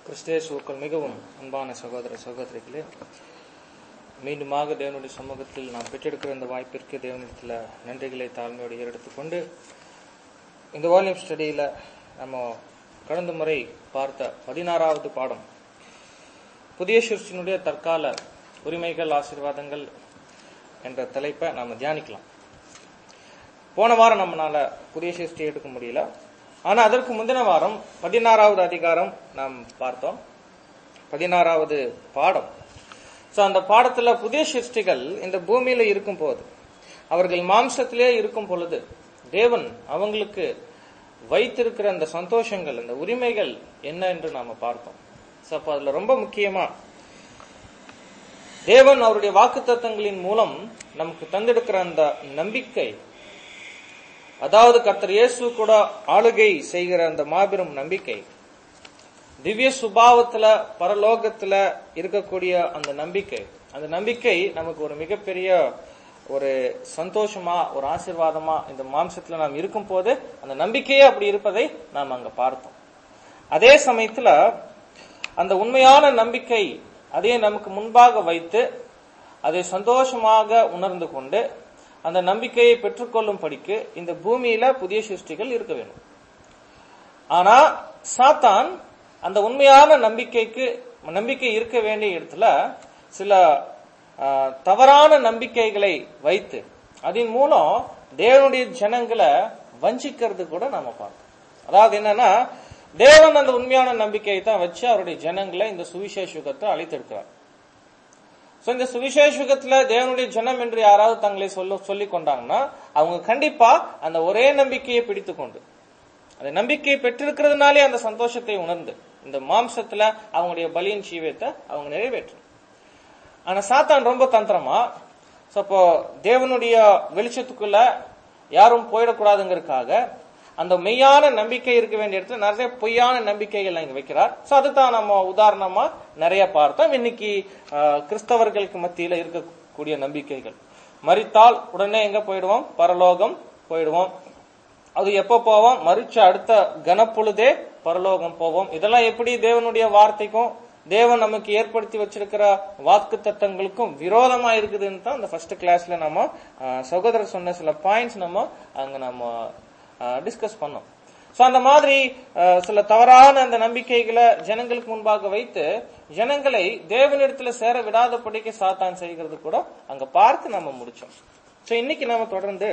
கிறிஸ்தேசுக்கள் மிகவும் அன்பான சகோதர சகோதரிகளே மீண்டுமாக தேவனுடைய சமூகத்தில் நாம் பெற்றெடுக்கிற இந்த வாய்ப்பிற்கு தேவனிடத்தில் நன்றிகளை தாழ்மையோடு ஏறெடுத்துக்கொண்டு இந்த வால்யூம் ஸ்டடியில் நம்ம கடந்த முறை பார்த்த பதினாறாவது பாடம் புதிய சிருஷ்டினுடைய தற்கால உரிமைகள் ஆசீர்வாதங்கள் என்ற தலைப்பை நாம் தியானிக்கலாம் போன வாரம் நம்மளால புதிய சிருஷ்டி எடுக்க முடியல ஆனா அதற்கு முந்தின வாரம் பதினாறாவது அதிகாரம் நாம் பார்த்தோம் பதினாறாவது பாடம் சோ அந்த பாடத்துல புதிய சிருஷ்டிகள் இந்த பூமியில இருக்கும் போது அவர்கள் மாம்சத்திலே இருக்கும் பொழுது தேவன் அவங்களுக்கு வைத்திருக்கிற அந்த சந்தோஷங்கள் அந்த உரிமைகள் என்ன என்று நாம பார்த்தோம் சோ அப்ப அதுல ரொம்ப முக்கியமா தேவன் அவருடைய வாக்குத்தத்தங்களின் மூலம் நமக்கு தந்தெடுக்கிற அந்த நம்பிக்கை அதாவது கர்த்தர் இயேசு கூட ஆளுகை செய்கிற அந்த மாபெரும் நம்பிக்கை திவ்ய சுபாவத்துல பரலோகத்துல இருக்கக்கூடிய அந்த நம்பிக்கை அந்த நம்பிக்கை நமக்கு ஒரு மிகப்பெரிய ஒரு சந்தோஷமா ஒரு ஆசிர்வாதமா இந்த மாம்சத்துல நாம் இருக்கும் போது அந்த நம்பிக்கையே அப்படி இருப்பதை நாம் அங்க பார்த்தோம் அதே சமயத்துல அந்த உண்மையான நம்பிக்கை அதை நமக்கு முன்பாக வைத்து அதை சந்தோஷமாக உணர்ந்து கொண்டு அந்த நம்பிக்கையை பெற்றுக்கொள்ளும் படிக்கு இந்த பூமியில புதிய சிருஷ்டிகள் இருக்க வேண்டும் ஆனா சாத்தான் அந்த உண்மையான நம்பிக்கைக்கு நம்பிக்கை இருக்க வேண்டிய இடத்துல சில தவறான நம்பிக்கைகளை வைத்து அதன் மூலம் தேவனுடைய ஜனங்களை வஞ்சிக்கிறது கூட நாம பார்த்தோம் அதாவது என்னன்னா தேவன் அந்த உண்மையான நம்பிக்கையை தான் வச்சு அவருடைய ஜனங்களை இந்த சுவிசேஷத்தை அழைத்திருக்கிறார் சோ இந்த சுவிசேஷகத்துல தேவனுடைய ஜனம் என்று யாராவது தங்களை சொல்ல சொல்லி கொண்டாங்கன்னா அவங்க கண்டிப்பா அந்த ஒரே நம்பிக்கையை பிடித்து கொண்டு அந்த நம்பிக்கையை பெற்றிருக்கிறதுனாலே அந்த சந்தோஷத்தை உணர்ந்து இந்த மாம்சத்துல அவங்களுடைய பலியின் ஜீவியத்தை அவங்க நிறைவேற்றும் ஆனா சாத்தான் ரொம்ப தந்திரமா அப்போ தேவனுடைய வெளிச்சத்துக்குள்ள யாரும் போயிடக்கூடாதுங்கிறதுக்காக அந்த மெய்யான நம்பிக்கை இருக்க வேண்டிய இடத்துல நிறைய பொய்யான நம்பிக்கைகள் இங்க வைக்கிறார் சோ அதுதான் நம்ம உதாரணமா நிறைய பார்த்தோம் இன்னைக்கு கிறிஸ்தவர்களுக்கு மத்தியில இருக்கக்கூடிய நம்பிக்கைகள் மறித்தால் உடனே எங்க போயிடுவோம் பரலோகம் போயிடுவோம் அது எப்ப போவோம் மறிச்ச அடுத்த கனப்பொழுதே பரலோகம் போவோம் இதெல்லாம் எப்படி தேவனுடைய வார்த்தைக்கும் தேவன் நமக்கு ஏற்படுத்தி வச்சிருக்கிற வாக்கு தத்தங்களுக்கும் விரோதமா இருக்குதுன்னு தான் அந்த ஃபர்ஸ்ட் கிளாஸ்ல நம்ம சகோதரர் சொன்ன சில பாயிண்ட்ஸ் நம்ம அங்க நம்ம டிஸ்கஸ் பண்ணோம் சோ அந்த மாதிரி சில தவறான அந்த நம்பிக்கைகளை ஜனங்களுக்கு முன்பாக வைத்து ஜனங்களை தேவனிடத்துல சேர விடாதபடிக்கு சாத்தான் செய்கிறது கூட அங்க பார்த்து நம்ம முடிச்சோம் சோ இன்னைக்கு நம்ம தொடர்ந்து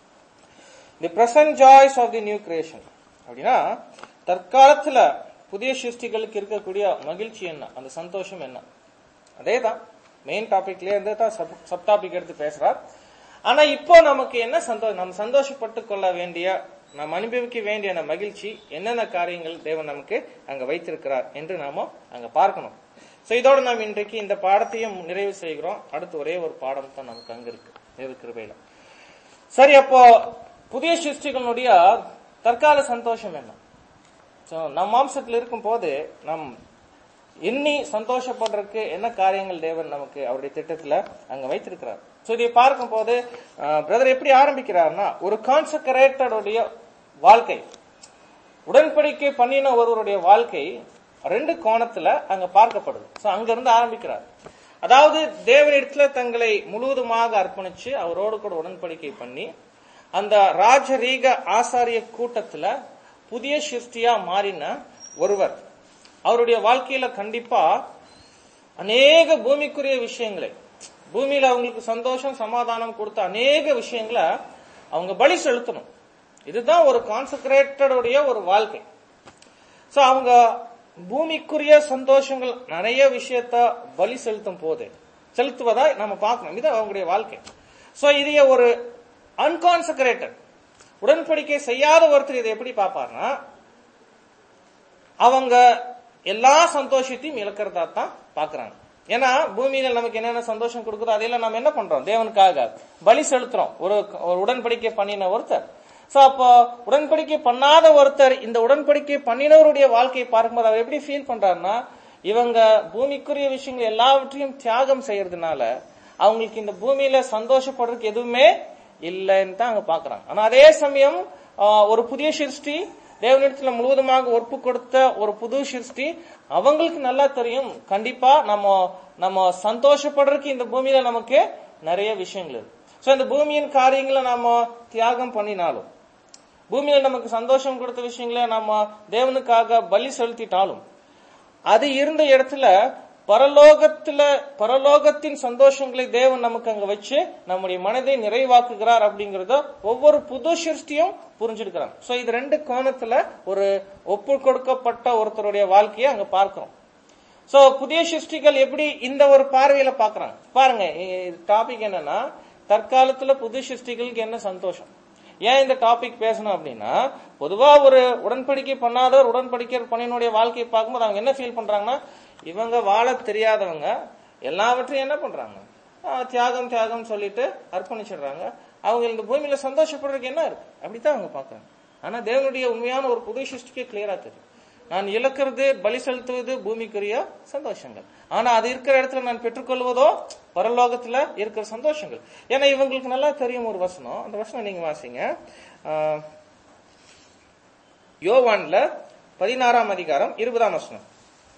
the present joys of the new creation அப்படின்னா தற்காலத்துல புதிய சிருஷ்டிகளுக்கு இருக்கக்கூடிய மகிழ்ச்சி என்ன அந்த சந்தோஷம் என்ன அதே தான் மெயின் டாபிக்லயே இருந்து தான் சப் டாபிக் எடுத்து பேசுறார் ஆனா இப்போ நமக்கு என்ன சந்தோஷம் நம்ம சந்தோஷப்பட்டு கொள்ள வேண்டிய நாம் அனுபவிக்க வேண்டிய அந்த மகிழ்ச்சி என்னென்ன காரியங்கள் தேவன் நமக்கு அங்க வைத்திருக்கிறார் என்று நாம அங்க பார்க்கணும் சோ இதோட நாம் இன்றைக்கு இந்த பாடத்தையும் நிறைவு செய்கிறோம் அடுத்து ஒரே ஒரு பாடம் தான் நமக்கு அங்க இருக்கு தேவ கிருபையில சரி அப்போ புதிய சிருஷ்டிகளுடைய தற்கால சந்தோஷம் என்ன சோ நம் மாம்சத்தில் இருக்கும் போது நம் எண்ணி சந்தோஷப்படுறதுக்கு என்ன காரியங்கள் தேவன் நமக்கு அவருடைய திட்டத்துல அங்க வைத்திருக்கிறார் சோ இதை பார்க்கும் போது பிரதர் எப்படி ஆரம்பிக்கிறார்னா ஒரு கான்சக்ரேட்டருடைய வாழ்க்கை உடன்படிக்கை பண்ணின ஒருவருடைய வாழ்க்கை ரெண்டு கோணத்துல அங்க பார்க்கப்படுது சோ அங்க இருந்து ஆரம்பிக்கிறார் அதாவது தேவனிடத்துல தங்களை முழுவதுமாக அர்ப்பணிச்சு அவரோடு கூட உடன்படிக்கை பண்ணி அந்த ராஜரீக ஆசாரிய கூட்டத்துல புதிய சிருஷ்டியா மாறின ஒருவர் அவருடைய வாழ்க்கையில கண்டிப்பா அநேக பூமிக்குரிய விஷயங்களை பூமியில அவங்களுக்கு சந்தோஷம் சமாதானம் கொடுத்த அநேக விஷயங்களை அவங்க பலி செலுத்தணும் இதுதான் ஒரு கான்சன்ட்ரேட்டடுடைய ஒரு வாழ்க்கை சோ அவங்க பூமிக்குரிய சந்தோஷங்கள் நிறைய விஷயத்த பலி செலுத்தும் போது செலுத்துவதா நம்ம பார்க்கணும் இது அவங்களுடைய வாழ்க்கை சோ இதைய ஒரு அன்கான்சன்ட்ரேட்டட் உடன்படிக்கை செய்யாத ஒருத்தர் இதை எப்படி பார்ப்பார்னா அவங்க எல்லா சந்தோஷத்தையும் இழக்கிறதா தான் பாக்குறாங்க ஏன்னா பூமியில நமக்கு என்னென்ன சந்தோஷம் கொடுக்குதோ அதையெல்லாம் நம்ம என்ன பண்றோம் தேவனுக்காக பலி செலுத்துறோம் ஒரு ஒரு உடன்படிக்கை பண்ணின ஒருத்தர் சோ அப்போ உடன்படிக்கை பண்ணாத ஒருத்தர் இந்த உடன்படிக்கை பண்ணினவருடைய வாழ்க்கையை பார்க்கும்போது அவர் எப்படி ஃபீல் பண்றாருன்னா இவங்க பூமிக்குரிய விஷயங்கள் எல்லாவற்றையும் தியாகம் செய்யறதுனால அவங்களுக்கு இந்த பூமியில சந்தோஷப்படுறதுக்கு எதுவுமே இல்லைன்னு தான் அங்க பாக்குறாங்க ஆனா அதே சமயம் ஒரு புதிய சிருஷ்டி தேவனிடத்துல முழுவதுமாக ஒப்பு கொடுத்த ஒரு புது சிருஷ்டி அவங்களுக்கு நல்லா தெரியும் கண்டிப்பா நம்ம நம்ம சந்தோஷப்படுறதுக்கு இந்த பூமியில நமக்கு நிறைய விஷயங்கள் இருக்கு சோ இந்த பூமியின் காரியங்களை நாம தியாகம் பண்ணினாலும் பூமியில நமக்கு சந்தோஷம் கொடுத்த விஷயங்களை நம்ம தேவனுக்காக பலி செலுத்திட்டாலும் அது இருந்த இடத்துல பரலோகத்துல பரலோகத்தின் சந்தோஷங்களை தேவன் நமக்கு அங்க வச்சு நம்முடைய மனதை நிறைவாக்குகிறார் அப்படிங்கறத ஒவ்வொரு புது சிருஷ்டியும் புரிஞ்சிருக்கிறாங்க சோ இது ரெண்டு கோணத்துல ஒரு ஒப்பு கொடுக்கப்பட்ட ஒருத்தருடைய வாழ்க்கையை அங்க பார்க்கிறோம் சோ புதிய சிருஷ்டிகள் எப்படி இந்த ஒரு பார்வையில பாக்குறாங்க பாருங்க டாபிக் என்னன்னா தற்காலத்துல புது சிருஷ்டிகளுக்கு என்ன சந்தோஷம் ஏன் இந்த டாபிக் பேசணும் அப்படின்னா பொதுவா ஒரு உடன்படிக்கை பண்ணாதவர் உடன்படிக்கை பண்ணினுடைய வாழ்க்கையை பார்க்கும்போது அவங்க என்ன ஃபீல் பண்றாங்கன்னா இவங்க வாழ தெரியாதவங்க எல்லாவற்றையும் என்ன பண்றாங்க ஆஹ் தியாகம் தியாகம் சொல்லிட்டு அர்ப்பணிச்சிடுறாங்க அவங்க இந்த பூமியில சந்தோஷப்படுறதுக்கு என்ன இருக்கு அப்படித்தான் அவங்க பாக்குறாங்க ஆனா தேவனுடைய உண்மையான ஒரு புது சிருஷ்டிக்கு கிளியரா தெரியும் நான் இழக்கிறது பலி செலுத்துவது பூமிக்குரிய சந்தோஷங்கள் ஆனா அது இருக்கிற இடத்துல நான் பெற்றுக்கொள்வதோ பரலோகத்துல இருக்கிற சந்தோஷங்கள் ஏன்னா இவங்களுக்கு நல்லா தெரியும் ஒரு வசனம் அந்த வசனம் நீங்க வாசிங்க ஆஹ், யோவான்ல பதினாறாம் அதிகாரம் இருபதாம் வசனம்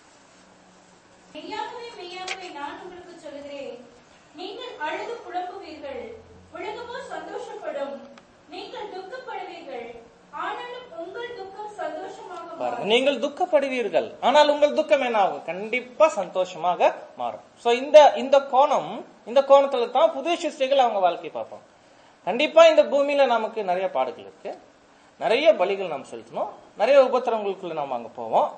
மெய்யாகவே மெய்யாகவே நான் உங்களுக்கு சொல்லுகிறேன் நீங்கள் அழுது புலம்புவீர்கள் உலகமோ சந்தோஷப்படும் நீங்கள் துக்கப்படுவீர்கள் ஆனாலும் உங்கள் துக்கம் சந்தோஷமாக பாருங்க மாறும். நீங்கள் துக்கப்படுவீர்கள் ஆனால் உங்கள் துக்கம் என்ன ஆகும் கண்டிப்பா சந்தோஷமாக மாறும் சோ இந்த இந்த கோணம் இந்த கோணத்துல தான் புதிய சிருஷ்டிகள் அவங்க வாழ்க்கை பார்ப்பாங்க கண்டிப்பா இந்த பூமியில நமக்கு நிறைய பாடுகள் இருக்கு நிறைய பலிகள் நாம் செலுத்தணும் நிறைய உபத்திரங்களுக்குள்ள நாம் அங்க போவோம்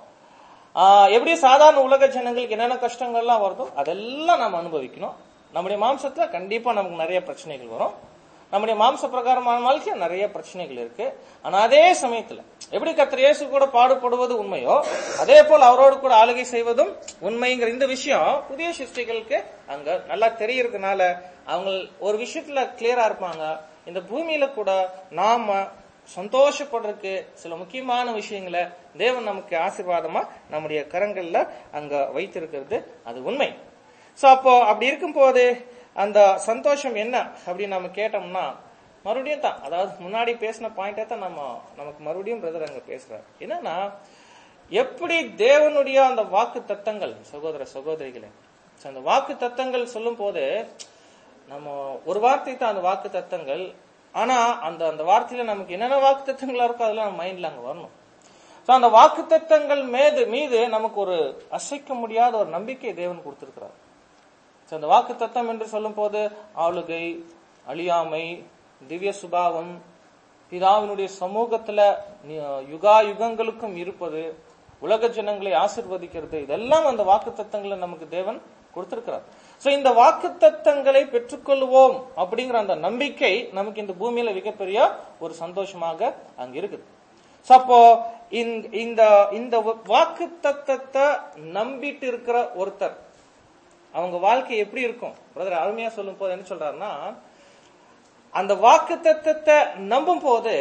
ஆஹ் எப்படி சாதாரண உலக ஜனங்களுக்கு என்னென்ன கஷ்டங்கள்லாம் வருதோ அதெல்லாம் நாம் அனுபவிக்கணும் நம்முடைய மாம்சத்துல கண்டிப்பா நமக்கு நிறைய பிரச்சனைகள் வரும் நம்முடைய மாம்ச பிரகாரமான வாழ்க்கையில நிறைய பிரச்சனைகள் இருக்கு ஆனா அதே சமயத்துல எப்படி கர்த்தர் இயேசு கூட பாடுபடுவது உண்மையோ அதே போல் அவரோடு கூட ஆளுகை செய்வதும் உண்மைங்கிற இந்த விஷயம் புதிய சிருஷ்டிகளுக்கு அங்க நல்லா தெரியறதுனால அவங்க ஒரு விஷயத்துல கிளியரா இருப்பாங்க இந்த பூமியில கூட நாம சந்தோஷப்படுறதுக்கு சில முக்கியமான விஷயங்களை தேவன் நமக்கு ஆசீர்வாதமா நம்முடைய கரங்கள்ல அங்க வைத்திருக்கிறது அது உண்மை சோ அப்போ அப்படி இருக்கும்போது அந்த சந்தோஷம் என்ன அப்படின்னு நம்ம கேட்டோம்னா மறுபடியும் தான் அதாவது முன்னாடி பேசின பாயிண்டே தான் நம்ம நமக்கு மறுபடியும் பிரதர் அங்க பேசுறாரு என்னன்னா எப்படி தேவனுடைய அந்த வாக்கு தத்தங்கள் சகோதர சகோதரிகளே So, அந்த வாக்கு தத்தங்கள் சொல்லும் போது நம்ம ஒரு வார்த்தை தான் அந்த வாக்கு தத்தங்கள் ஆனா அந்த அந்த வார்த்தையில நமக்கு என்னென்ன வாக்கு தத்தங்களா இருக்கோ அதெல்லாம் நம்ம மைண்ட்ல அங்க வரணும் சோ அந்த வாக்கு தத்தங்கள் மீது மீது நமக்கு ஒரு அசைக்க முடியாத ஒரு நம்பிக்கை தேவன் கொடுத்திருக்கிறார் So, அந்த வாக்கு தத்தம் என்று சொல்லும் போது ஆளுகை அழியாமை திவ்ய சுபாவம் பிதாவினுடைய சமூகத்துல நி- யுகா யுகங்களுக்கும் இருப்பது உலக ஜனங்களை ஆசிர்வதிக்கிறது இதெல்லாம் அந்த வாக்கு தத்தங்களை நமக்கு தேவன் கொடுத்திருக்கிறார் சோ இந்த வாக்கு தத்தங்களை பெற்றுக்கொள்வோம் அப்படிங்கிற அந்த நம்பிக்கை நமக்கு இந்த பூமியில மிகப்பெரிய ஒரு சந்தோஷமாக அங்க இருக்குது சோ அப்போ இந்த- இந்த இந்த வாக்கு தத்தத்தை நம்பிட்டு இருக்கிற ஒருத்தர் அவங்க வாழ்க்கை எப்படி இருக்கும் பிரதர் அருமையா சொல்லும் போது என்ன சொல்றாருன்னா அந்த வாக்கு தத்தத்தை நம்பும் போது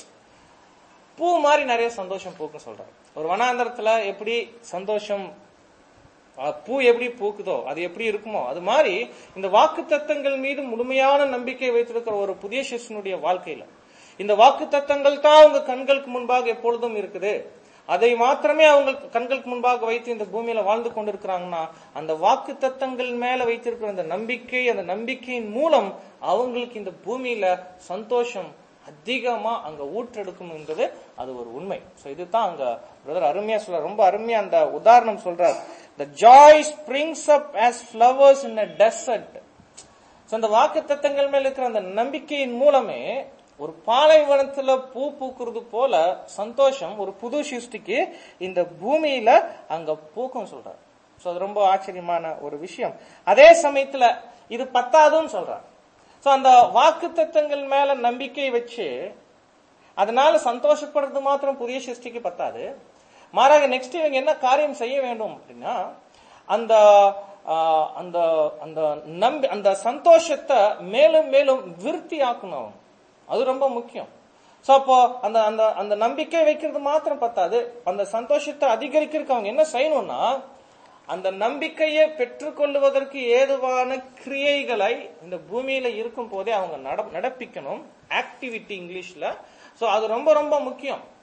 பூ மாதிரி நிறைய சந்தோஷம் பூக்கும் சொல்றாரு ஒரு வனாந்தரத்துல எப்படி சந்தோஷம் அஹ், பூ எப்படி பூக்குதோ அது எப்படி இருக்குமோ அது மாதிரி இந்த வாக்கு தத்தங்கள் மீது முழுமையான நம்பிக்கை வைத்திருக்கிற ஒரு புதிய சிஷ்யனுடைய வாழ்க்கையில இந்த வாக்கு தத்தங்கள் தான் அவங்க கண்களுக்கு முன்பாக எப்பொழுதும் இருக்குது அதை மாத்திரமே அவங்க கண்களுக்கு முன்பாக வைத்து இந்த பூமியில வாழ்ந்து கொண்டிருக்கிறாங்கன்னா அந்த வாக்கு தத்தங்கள் மேல வைத்திருக்கிற அந்த நம்பிக்கை அந்த நம்பிக்கையின் மூலம் அவங்களுக்கு இந்த பூமியில சந்தோஷம் அதிகமா அங்க ஊற்றெடுக்கும் என்பது அது ஒரு உண்மை சோ இதுதான் அங்க பிரதர் அருமையா சொல்ற ரொம்ப அருமையா அந்த உதாரணம் சொல்றார் the joy springs up as flowers in a desert So, அந்த வாக்கு தத்தங்கள் மேல இருக்கிற அந்த நம்பிக்கையின் மூலமே ஒரு பாலைவனத்துல பூ பூக்குறது போல சந்தோஷம் ஒரு புது சிருஷ்டிக்கு இந்த பூமியில அங்க பூக்கும் சொல்றார் சோ அது ரொம்ப ஆச்சரியமான ஒரு விஷயம் அதே சமயத்துல இது பத்தாதுன்னு சொல்றார் சோ அந்த வாக்கு தத்தங்கள் மேல நம்பிக்கை வச்சு அதனால சந்தோஷப்படுறது மாத்திரம் புதிய சிருஷ்டிக்கு பத்தாது மாறாக நெக்ஸ்ட் இவங்க என்ன காரியம் செய்ய வேண்டும் அப்படின்னா அந்த ஆஹ், அந்த அந்த நம்பி அந்த சந்தோஷத்தை மேலும் மேலும் விருத்தி ஆக்கணும் அவங்க. அது ரொம்ப முக்கியம் சோ அப்போ அந்த அந்த அந்த நம்பிக்கை வைக்கிறது மாத்திரம் பத்தாது அந்த சந்தோஷத்தை அதிகரிக்கிறதுக்கு அவங்க என்ன செய்யணும்னா அந்த நம்பிக்கையை பெற்றுக்கொள்வதற்கு ஏதுவான கிரியைகளை இந்த பூமியில இருக்கும் போதே அவங்க நட- நடப்பிக்கணும் ஆக்டிவிட்டி இங்கிலீஷ்ல சோ அது ரொம்ப ரொம்ப முக்கியம்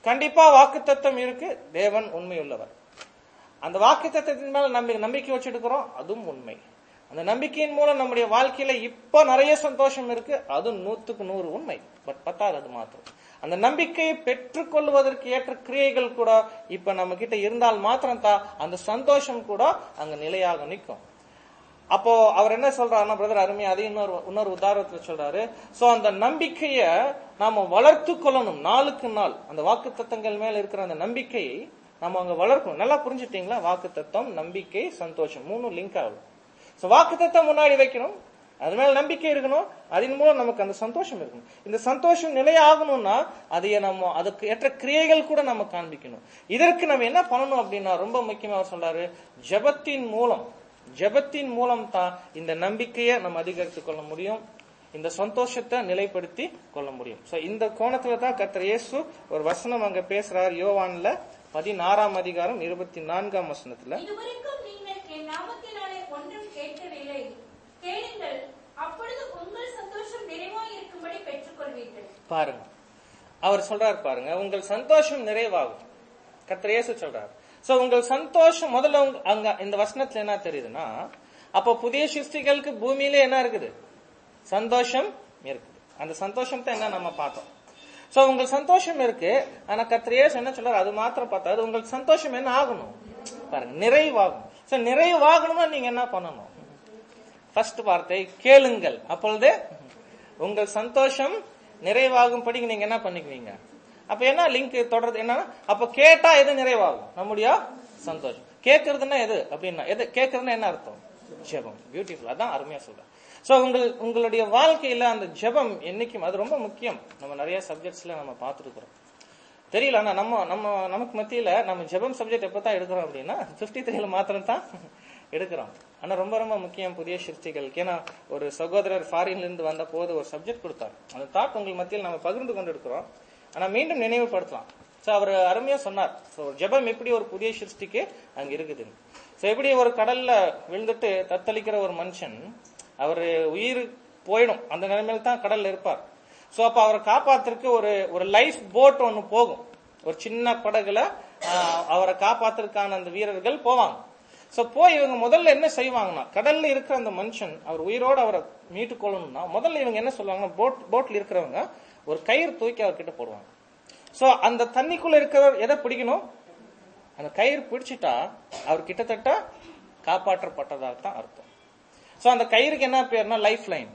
கண்டிப்பா வாக்குத்தத்தம் இருக்கு தேவன் உண்மையுள்ளவர் அந்த வாக்குத்தத்தத்தின் மேல நம்பி நம்பிக்கை வச்சிருக்கிறோம் அதுவும் உண்மை அந்த நம்பிக்கையின் மூலம் நம்முடைய வாழ்க்கையில இப்ப நிறைய சந்தோஷம் இருக்கு அது நூத்துக்கு நூறு உண்மை பட் பத்தாது அது மாத்திரம் அந்த நம்பிக்கையை பெற்றுக்கொள்வதற்கு ஏற்ற கிரியைகள் கூட இப்ப நம்ம கிட்ட இருந்தால் மாத்திரம் தான் அந்த சந்தோஷம் கூட அங்க நிலையாக நிற்கும் அப்போ அவர் என்ன சொல்றாருன்னா பிரதர் அருமையா அது இன்னொரு இன்னொரு உதாரணத்துல சொல்றாரு சோ அந்த நம்பிக்கைய நாம வளர்த்து கொள்ளணும் நாளுக்கு நாள் அந்த வாக்கு தத்தங்கள் மேல இருக்கிற அந்த நம்பிக்கையை நம்ம அங்க வளர்க்கணும் நல்லா புரிஞ்சுட்டீங்களா வாக்கு தத்தம் நம்பிக்கை சந்தோஷம் மூணு லிங்க் ஆகும் சோ வாக்கு தத்தம் முன்னாடி வைக்கணும் அது மேல நம்பிக்கை இருக்கணும் அதன் மூலம் நமக்கு அந்த சந்தோஷம் இருக்கணும் இந்த சந்தோஷம் நிலையாகணும்னா அதைய நம்ம அதுக்கு ஏற்ற கிரியைகள் கூட நம்ம காண்பிக்கணும் இதற்கு நம்ம என்ன பண்ணணும் அப்படின்னா ரொம்ப முக்கியமா அவர் சொல்றாரு ஜெபத்தின் மூலம் ஜெபத்தின் மூலம் தான் இந்த நம்பிக்கையை நம்ம அதிகரித்துக் கொள்ள முடியும் இந்த சந்தோஷத்தை நிலைப்படுத்தி கொள்ள முடியும் சோ இந்த கோணத்துல தான் கர்த்தர் இயேசு ஒரு வசனம் அங்க பேசுறார் யோவான்ல பதினாறாம் அதிகாரம் இருபத்தி நான்காம் வசனத்துல இதுவரைக்கும் நீங்கள் என் நாமத்தினாலே ஒன்றும் கேட்கவில்லை கேளுங்கள் அப்பொழுது உங்கள் சந்தோஷம் நிறைவாயிருக்கும்படி பெற்றுக்கொள்வீர்கள் பாருங்க அவர் சொல்றாரு பாருங்க உங்கள் சந்தோஷம் நிறைவாகும் கர்த்தர் இயேசு சொல்றாரு சோ உங்கள் சந்தோஷம் முதல்ல உங்க- அங்க இந்த வசனத்துல என்ன தெரியுதுன்னா அப்ப புதிய சிருஷ்டிகளுக்கு பூமியில என்ன இருக்குது சந்தோஷம் இருக்குது அந்த சந்தோஷம் தான் என்ன நம்ம பார்த்தோம் சோ உங்கள் சந்தோஷம் இருக்கு ஆனா கர்த்தர் இயேசு என்ன சொல்றாரு அது மாத்திரம் பார்த்தா அது உங்கள் சந்தோஷம் என்ன ஆகணும் பாருங்க நிறைவாகும் சோ நிறைவாகணும்னா நீங்க என்ன பண்ணணும் ஃபர்ஸ்ட் வார்த்தை கேளுங்கள் அப்பொழுது உங்கள் சந்தோஷம் நிறைவாகும்படி நீங்க என்ன பண்ணிக்குவீங்க அப்ப என்ன லிங்க் தொடர்றது என்ன அப்ப கேட்டா எது நிறைவாகும் நம்முடைய சந்தோஷம் கேட்கறதுன்னா எது அப்படின்னா எது கேட்கறதுன்னா என்ன அர்த்தம் ஜெபம் பியூட்டிஃபுல் அதான் அருமையா சொல்றேன் சோ உங்கள் உங்களுடைய வாழ்க்கையில அந்த ஜெபம் என்னைக்கும் அது ரொம்ப முக்கியம் நம்ம நிறைய சப்ஜெக்ட்ஸ்ல நம்ம பார்த்துருக்கிறோம் தெரியல ஆனா நம்ம நம்ம நமக்கு மத்தியில நம்ம ஜெபம் சப்ஜெக்ட் எப்பதான் எடுக்கிறோம் அப்படின்னா 53 த்ரீல மாத்திரம் தான் எடுக்கிறோம் ஆனா ரொம்ப ரொம்ப முக்கியம் புதிய சிருஷ்டிகளுக்கு ஏன்னா ஒரு சகோதரர் ஃபாரின்ல இருந்து வந்த போது ஒரு சப்ஜெக்ட் கொடுத்தார் அந்த தாட் உங்கள் மத்தியில் நம்ம பகிர்ந்து கொண்டு இருக்கிறோம் ஆனா மீண்டும் நினைவுபடுத்தலாம் சோ அவர் அருமையா சொன்னார் சோ ஜெபம் எப்படி ஒரு புதிய சிருஷ்டிக்கு அங்க இருக்குதுன்னு சோ எப்படி ஒரு கடல்ல விழுந்துட்டு தத்தளிக்கிற ஒரு மனுஷன் அவர் உயிர் போயிடும் அந்த நிலைமையில தான் கடல்ல இருப்பார் சோ அப்ப அவரை காப்பாத்துறதுக்கு ஒரு ஒரு லைஃப் போட் ஒன்னு போகும் ஒரு சின்ன படகுல ஆஹ், அவரை காப்பாத்துறதுக்கான அந்த வீரர்கள் போவாங்க சோ போய் இவங்க முதல்ல என்ன செய்வாங்கன்னா கடல்ல இருக்கிற அந்த மனுஷன் அவர் உயிரோட அவரை மீட்டு கொள்ளணும்னா முதல்ல இவங்க என்ன சொல்லுவாங்கன்னா போட் போட்ல இருக்கிறவங்க ஒரு கயிறு தூக்கி அவர்கிட்ட போடுவாங்க சோ அந்த தண்ணிக்குள்ள இருக்கிறவர் எதை பிடிக்கணும் அந்த கயிறு பிடிச்சிட்டா அவர் கிட்டத்தட்ட காப்பாற்றப்பட்டதாக தான் அர்த்தம் சோ அந்த கயிறுக்கு என்ன பேர்னா லைஃப் லைன்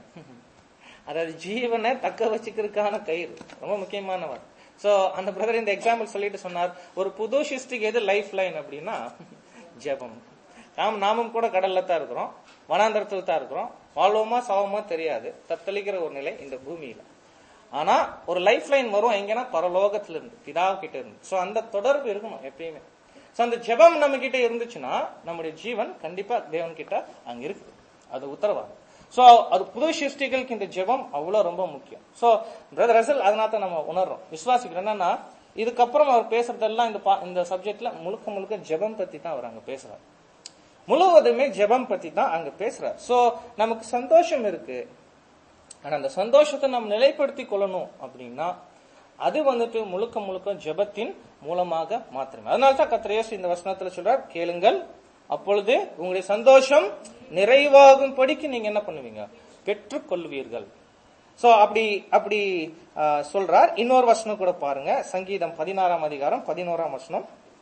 அதாவது ஜீவனை தக்க வச்சுக்கிறதுக்கான கயிறு ரொம்ப முக்கியமானவர் சோ அந்த பிரதர் இந்த எக்ஸாம்பிள் சொல்லிட்டு சொன்னார் ஒரு புது சிருஷ்டிக்கு எது லைஃப் லைன் அப்படின்னா ஜெபம் நாம் நாமும் கூட கடல்ல தான் இருக்கிறோம் வனாந்தரத்தில் தான் இருக்கிறோம் வாழ்வோமா சாவமா தெரியாது தத்தளிக்கிற ஒரு நிலை இந்த பூமியில ஆனா ஒரு லைஃப் லைன் வரும் எங்கன்னா பரலோகத்துல இருந்து பிதா கிட்ட இருந்து சோ அந்த தொடர்பு இருக்கணும் எப்பயுமே சோ அந்த ஜெபம் நம்ம கிட்ட இருந்துச்சுன்னா நம்முடைய ஜீவன் கண்டிப்பா தேவன் கிட்ட அங்க இருக்கு அது உத்தரவாதம் சோ அது புது சிருஷ்டிகளுக்கு இந்த ஜெபம் அவ்வளவு ரொம்ப முக்கியம் சோ பிரதர் ரசல் அதனால தான் நம்ம உணர்றோம் விசுவாசிக்கிறோம் என்னன்னா இதுக்கப்புறம் அவர் பேசுறதெல்லாம் இந்த பா- இந்த சப்ஜெக்ட்ல முழுக்க முழுக்க ஜெபம் பத்தி தான் அவர் அங்க பேசுறாரு முழுவதுமே ஜெபம் பத்தி தான் அங்க பேசுறார் சோ நமக்கு சந்தோஷம் இருக்கு ஆனா அந்த சந்தோஷத்தை நம்ம நிலைப்படுத்தி கொள்ளணும் அப்படின்னா அது வந்துட்டு முழுக்க முழுக்க ஜெபத்தின் மூலமாக மாத்திரமே அதனால தான் கத்திரேசு இந்த வசனத்துல சொல்றார் கேளுங்கள் அப்பொழுது உங்களுடைய சந்தோஷம் நிறைவாகும் படிக்கு நீங்க என்ன பண்ணுவீங்க பெற்றுக்கொள்வீர்கள் சோ அப்படி அப்படி ஆ, சொல்றார் இன்னொரு வசனம் கூட பாருங்க சங்கீதம் பதினாறாம் அதிகாரம் பதினோராம் வசனம்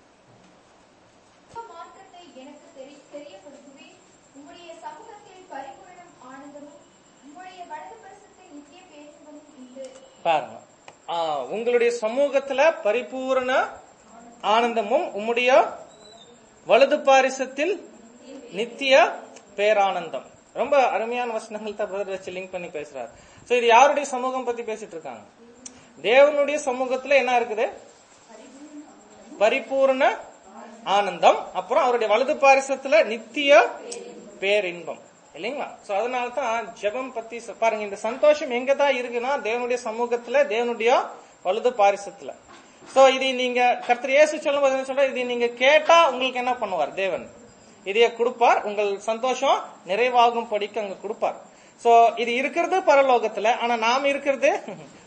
மாற்றத்தை எனக்கு தெரி- தெரியப்படுத்துவேன் உம்முடைய சமூகத்தில் பரிபூரணம் ஆனந்தமும் உம்முடைய வலது பரிசுத்த நித்திய பேரின்பமும் உண்டு பாருங்க ஆ, உங்களுடைய சமூகத்துல பரிபூரண ஆனந்தமும் உம்முடைய வலது பாரிசத்தில் நித்திய பேரானந்தம் ரொம்ப அருமையான வசனங்கள் தான் பிரதர் வச்சு லிங்க் பண்ணி பேசுறாரு சோ இது யாருடைய சமூகம் பத்தி பேசிட்டு இருக்காங்க தேவனுடைய சமூகத்துல என்ன இருக்குது பரிபூர்ண ஆனந்தம் அப்புறம் அவருடைய வலது பாரிசத்துல நித்திய பேரின்பம் இல்லைங்களா சோ அதனால தான் ஜெபம் பத்தி சொ- பாருங்க இந்த சந்தோஷம் எங்க தான் இருக்குன்னா தேவனுடைய சமூகத்துல தேவனுடைய வலது பாரிசத்துல சோ இது நீங்க கர்த்தர் இயேசு சொல்லும்போது என்ன சொல்ற இது நீங்க கேட்டா உங்களுக்கு என்ன பண்ணுவார் தேவன் இதைய கொடுப்பார் உங்கள் சந்தோஷம் நிறைவாகும் படிக்க அங்க கொடுப்பார் சோ இது இருக்கிறது பரலோகத்துல ஆனா நாம் இருக்கிறது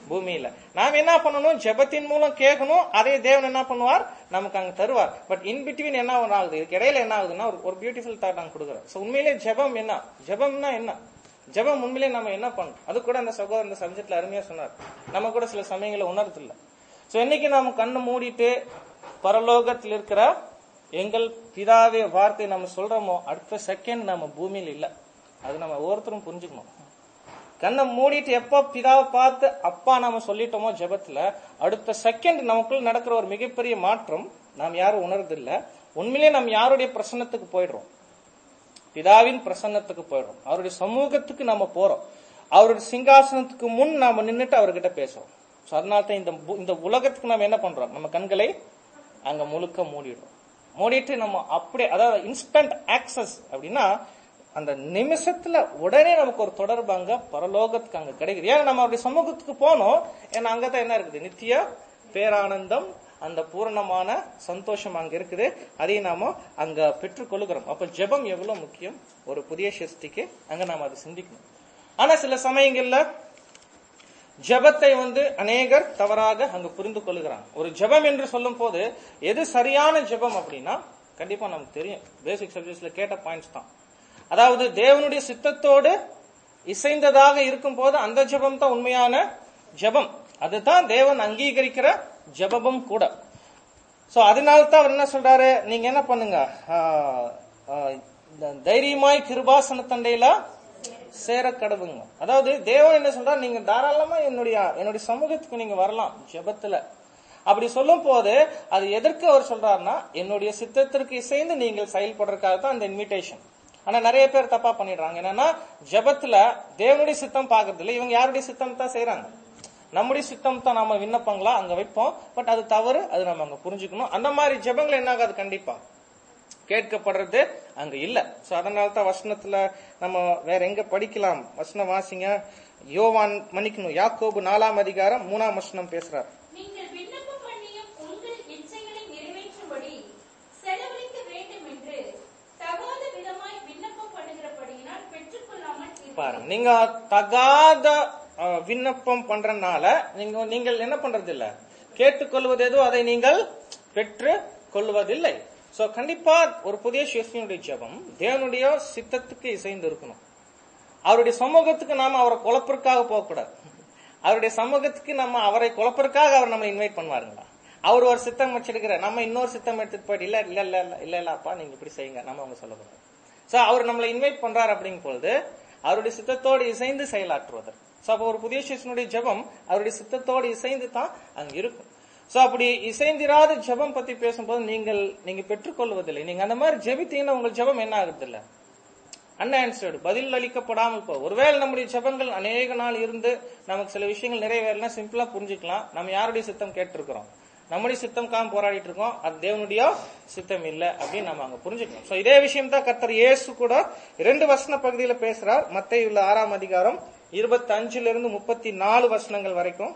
பூமியில நாம் என்ன பண்ணணும் ஜெபத்தின் மூலம் கேட்கணும் அதே தேவன் என்ன பண்ணுவார் நமக்கு அங்க தருவார் பட் இன் பிட்வீன் என்ன ஒண்ணு ஆகுது இதுக்கு இடையில என்ன ஆகுதுன்னா ஒரு ஒரு பியூட்டிஃபுல் தாட் நாங்க கொடுக்குறோம் சோ உண்மையிலே ஜெபம் என்ன ஜெபம்னா என்ன ஜெபம் உண்மையிலே நம்ம என்ன பண்ணணும் அது கூட அந்த சகோதரர் இந்த சப்ஜெக்ட்ல அருமையா சொன்னார் நம்ம கூட சில சமயங்களை உணர்த்து இல்ல சோ இன்னைக்கு நாம கண்ணு மூடிட்டு பரலோகத்தில் இருக்கிற எங்கள் பிதாவே வார்த்தை நம்ம சொல்றோமோ அடுத்த செகண்ட் நம்ம பூமியில் இல்ல அது நம்ம ஒவ்வொருத்தரும் புரிஞ்சுக்கணும் கண்ணை மூடிட்டு எப்போ பிதாவை பார்த்து அப்பா நாம சொல்லிட்டோமோ ஜெபத்துல அடுத்த செகண்ட் நமக்குள்ள நடக்கிற ஒரு மிகப்பெரிய மாற்றம் நாம் யாரும் உணர்றதில்ல உண்மையிலேயே நம்ம யாருடைய பிரசன்னத்துக்கு போயிடுறோம் பிதாவின் பிரசன்னத்துக்கு போயிடுறோம் அவருடைய சமூகத்துக்கு நம்ம போறோம் அவருடைய சிங்காசனத்துக்கு முன் நாம நின்னுட்டு அவர்கிட்ட பேசுறோம் சோ அதனால தான் இந்த பு- இந்த உலகத்துக்கு நம்ம என்ன பண்றோம் நம்ம கண்களை அங்க முழுக்க மூடிடுறோம் மூடிட்டு நம்ம அப்படியே அதாவது இன்ஸ்டன்ட் ஆக்சஸ் அப்படின்னா அந்த நிமிஷத்துல உடனே நமக்கு ஒரு தொடர்பு அங்க பரலோகத்துக்கு அங்க கிடைக்குது ஏன்னா நம்ம அவருடைய சமூகத்துக்கு போனோம் ஏன்னா அங்கதான் என்ன இருக்குது நித்திய பேரானந்தம் அந்த பூரணமான சந்தோஷம் அங்க இருக்குது அதையும் நாம அங்க பெற்றுக்கொள்கிறோம் அப்ப ஜெபம் எவ்வளவு முக்கியம் ஒரு புதிய சிருஷ்டிக்கு அங்க நாம அதை சிந்திக்கணும் ஆனா சில சமயங்கள்ல ஜெபத்தை வந்து அநேகர் தவறாக அங்க புரிந்து கொள்ளுகிறாங்க ஒரு ஜெபம் என்று சொல்லும் போது எது சரியான ஜெபம் அப்படின்னா கண்டிப்பா நமக்கு தெரியும் பேசிக் சப்ஜெக்ட்ஸ்ல கேட்ட பாயிண்ட்ஸ் தான் அதாவது தேவனுடைய சித்தத்தோடு இசைந்ததாக இருக்கும் போது அந்த ஜெபம் தான் உண்மையான ஜெபம் அதுதான் தேவன் அங்கீகரிக்கிற ஜெபமும் கூட சோ அதனால தான் அவர் என்ன சொல்றாரு நீங்க என்ன பண்ணுங்க ஆஹ், ஆஹ், இந்த தைரியமாய் கிருபாசன தண்டையில சேர கடவுங்க அதாவது தேவன் என்ன சொல்றாரு நீங்க தாராளமா என்னுடைய என்னுடைய சமூகத்துக்கு நீங்க வரலாம் ஜெபத்துல அப்படி சொல்லும் போது அது எதற்கு அவர் சொல்றாருன்னா என்னுடைய சித்தத்திற்கு இசைந்து நீங்கள் செயல்படுறதுக்காக தான் அந்த இன்விடேஷன் ஆனா நிறைய பேர் தப்பா பண்ணிடுறாங்க என்னன்னா ஜெபத்துல தேவனுடைய சித்தம் பாக்குறது இல்ல இவங்க யாருடைய சித்தம் தான் செய்யறாங்க நம்முடைய சித்தம் தான் நாம விண்ணப்பங்களா அங்க வைப்போம் பட் அது தவறு அது நம்ம அங்க புரிஞ்சுக்கணும் அந்த மாதிரி ஜெபங்கள் என்ன ஆகாது கண்டிப்பா கேட்கப்படுறது அங்க இல்ல சோ அதனால தான் வசனத்துல நம்ம வேற எங்க படிக்கலாம் வசனம் வாசிங்க யோவான் மன்னிக்கணும் யாக்கோபு நாலாம் அதிகாரம் மூணாம் வசனம் பேசுறார் நீங்கள் விண்ணப்பம் பண்ணியும் உங்கள் இச்சைகளை நிறைவேற்றும்படி செலவழிக்க வேண்டும் என்று தகாத விதமாய் விண்ணப்பம் பண்ணுகிறபடியினால் பெற்றுக்கொள்ளாமல் இருப்பீர்கள். பாருங்க நீங்க தகாத அஹ், விண்ணப்பம் பண்றதுனால நீங்க நீங்கள் என்ன பண்றது இல்ல கேட்டுக்கொள்வது எதோ அதை நீங்கள் பெற்று கொள்வதில்லை சோ கண்டிப்பா ஒரு புதிய சிஷ்யனுடைய ஜெபம் தேவனுடைய சித்தத்துக்கு இசைந்து இருக்கணும் அவருடைய சமூகத்துக்கு நாம அவரை குழப்பறதுக்காக போகக்கூடாது அவருடைய சமூகத்துக்கு நம்ம அவரை குழப்பறதுக்காக அவர் நம்மளை இன்வைட் பண்ணுவாருங்களா அவர் ஒரு சித்தம் வச்சிருக்கிற நம்ம இன்னொரு சித்தம் எடுத்துட்டு போயிட்டு இல்ல இல்ல இல்ல இல்ல இல்ல இல்ல அப்பா நீங்க இப்படி செய்யுங்க நம்ம அவங்க சொல்லக்கூடாது சோ அவர் நம்மளை இன்வைட் பண்றாரு அப்படிங்கும் பொழுது அவருடைய சித்தத்தோடு இசைந்து செயலாற்றுவதற்கு சோ அப்போ ஒரு புதிய சிஷ்யனுடைய ஜெபம் அவருடைய சித்தத்தோடு இசைந்து தான் அங்க இருக்கும் சோ அப்படி இசைந்திராத ஜெபம் பத்தி பேசும்போது நீங்கள் நீங்க பெற்றுக்கொள்வதில்லை நீங்க அந்த மாதிரி ஜெபித்தீங்கன்னா உங்கள் ஜெபம் என்ன ஆகுது இல்ல அன்ஆன்சர்டு பதில் அளிக்கப்படாமல் போ ஒருவேளை நம்முடைய ஜெபங்கள் அநேக நாள் இருந்து நமக்கு சில விஷயங்கள் நிறைவேறலாம் சிம்பிளா புரிஞ்சுக்கலாம் நம்ம யாருடைய சித்தம் கேட்டிருக்கிறோம் நம்முடைய சித்தம் காம போராடிட்டு இருக்கோம் அது தேவனுடைய சித்தம் இல்ல அப்படின்னு நம்ம அங்க புரிஞ்சுக்கணும் சோ இதே விஷயம் தான் கர்த்தர் இயேசு கூட இரண்டு வசன பகுதியில பேசுறார் மத்திய உள்ள ஆறாம் அதிகாரம் இருபத்தி அஞ்சுல இருந்து முப்பத்தி நாலு வசனங்கள் வரைக்கும்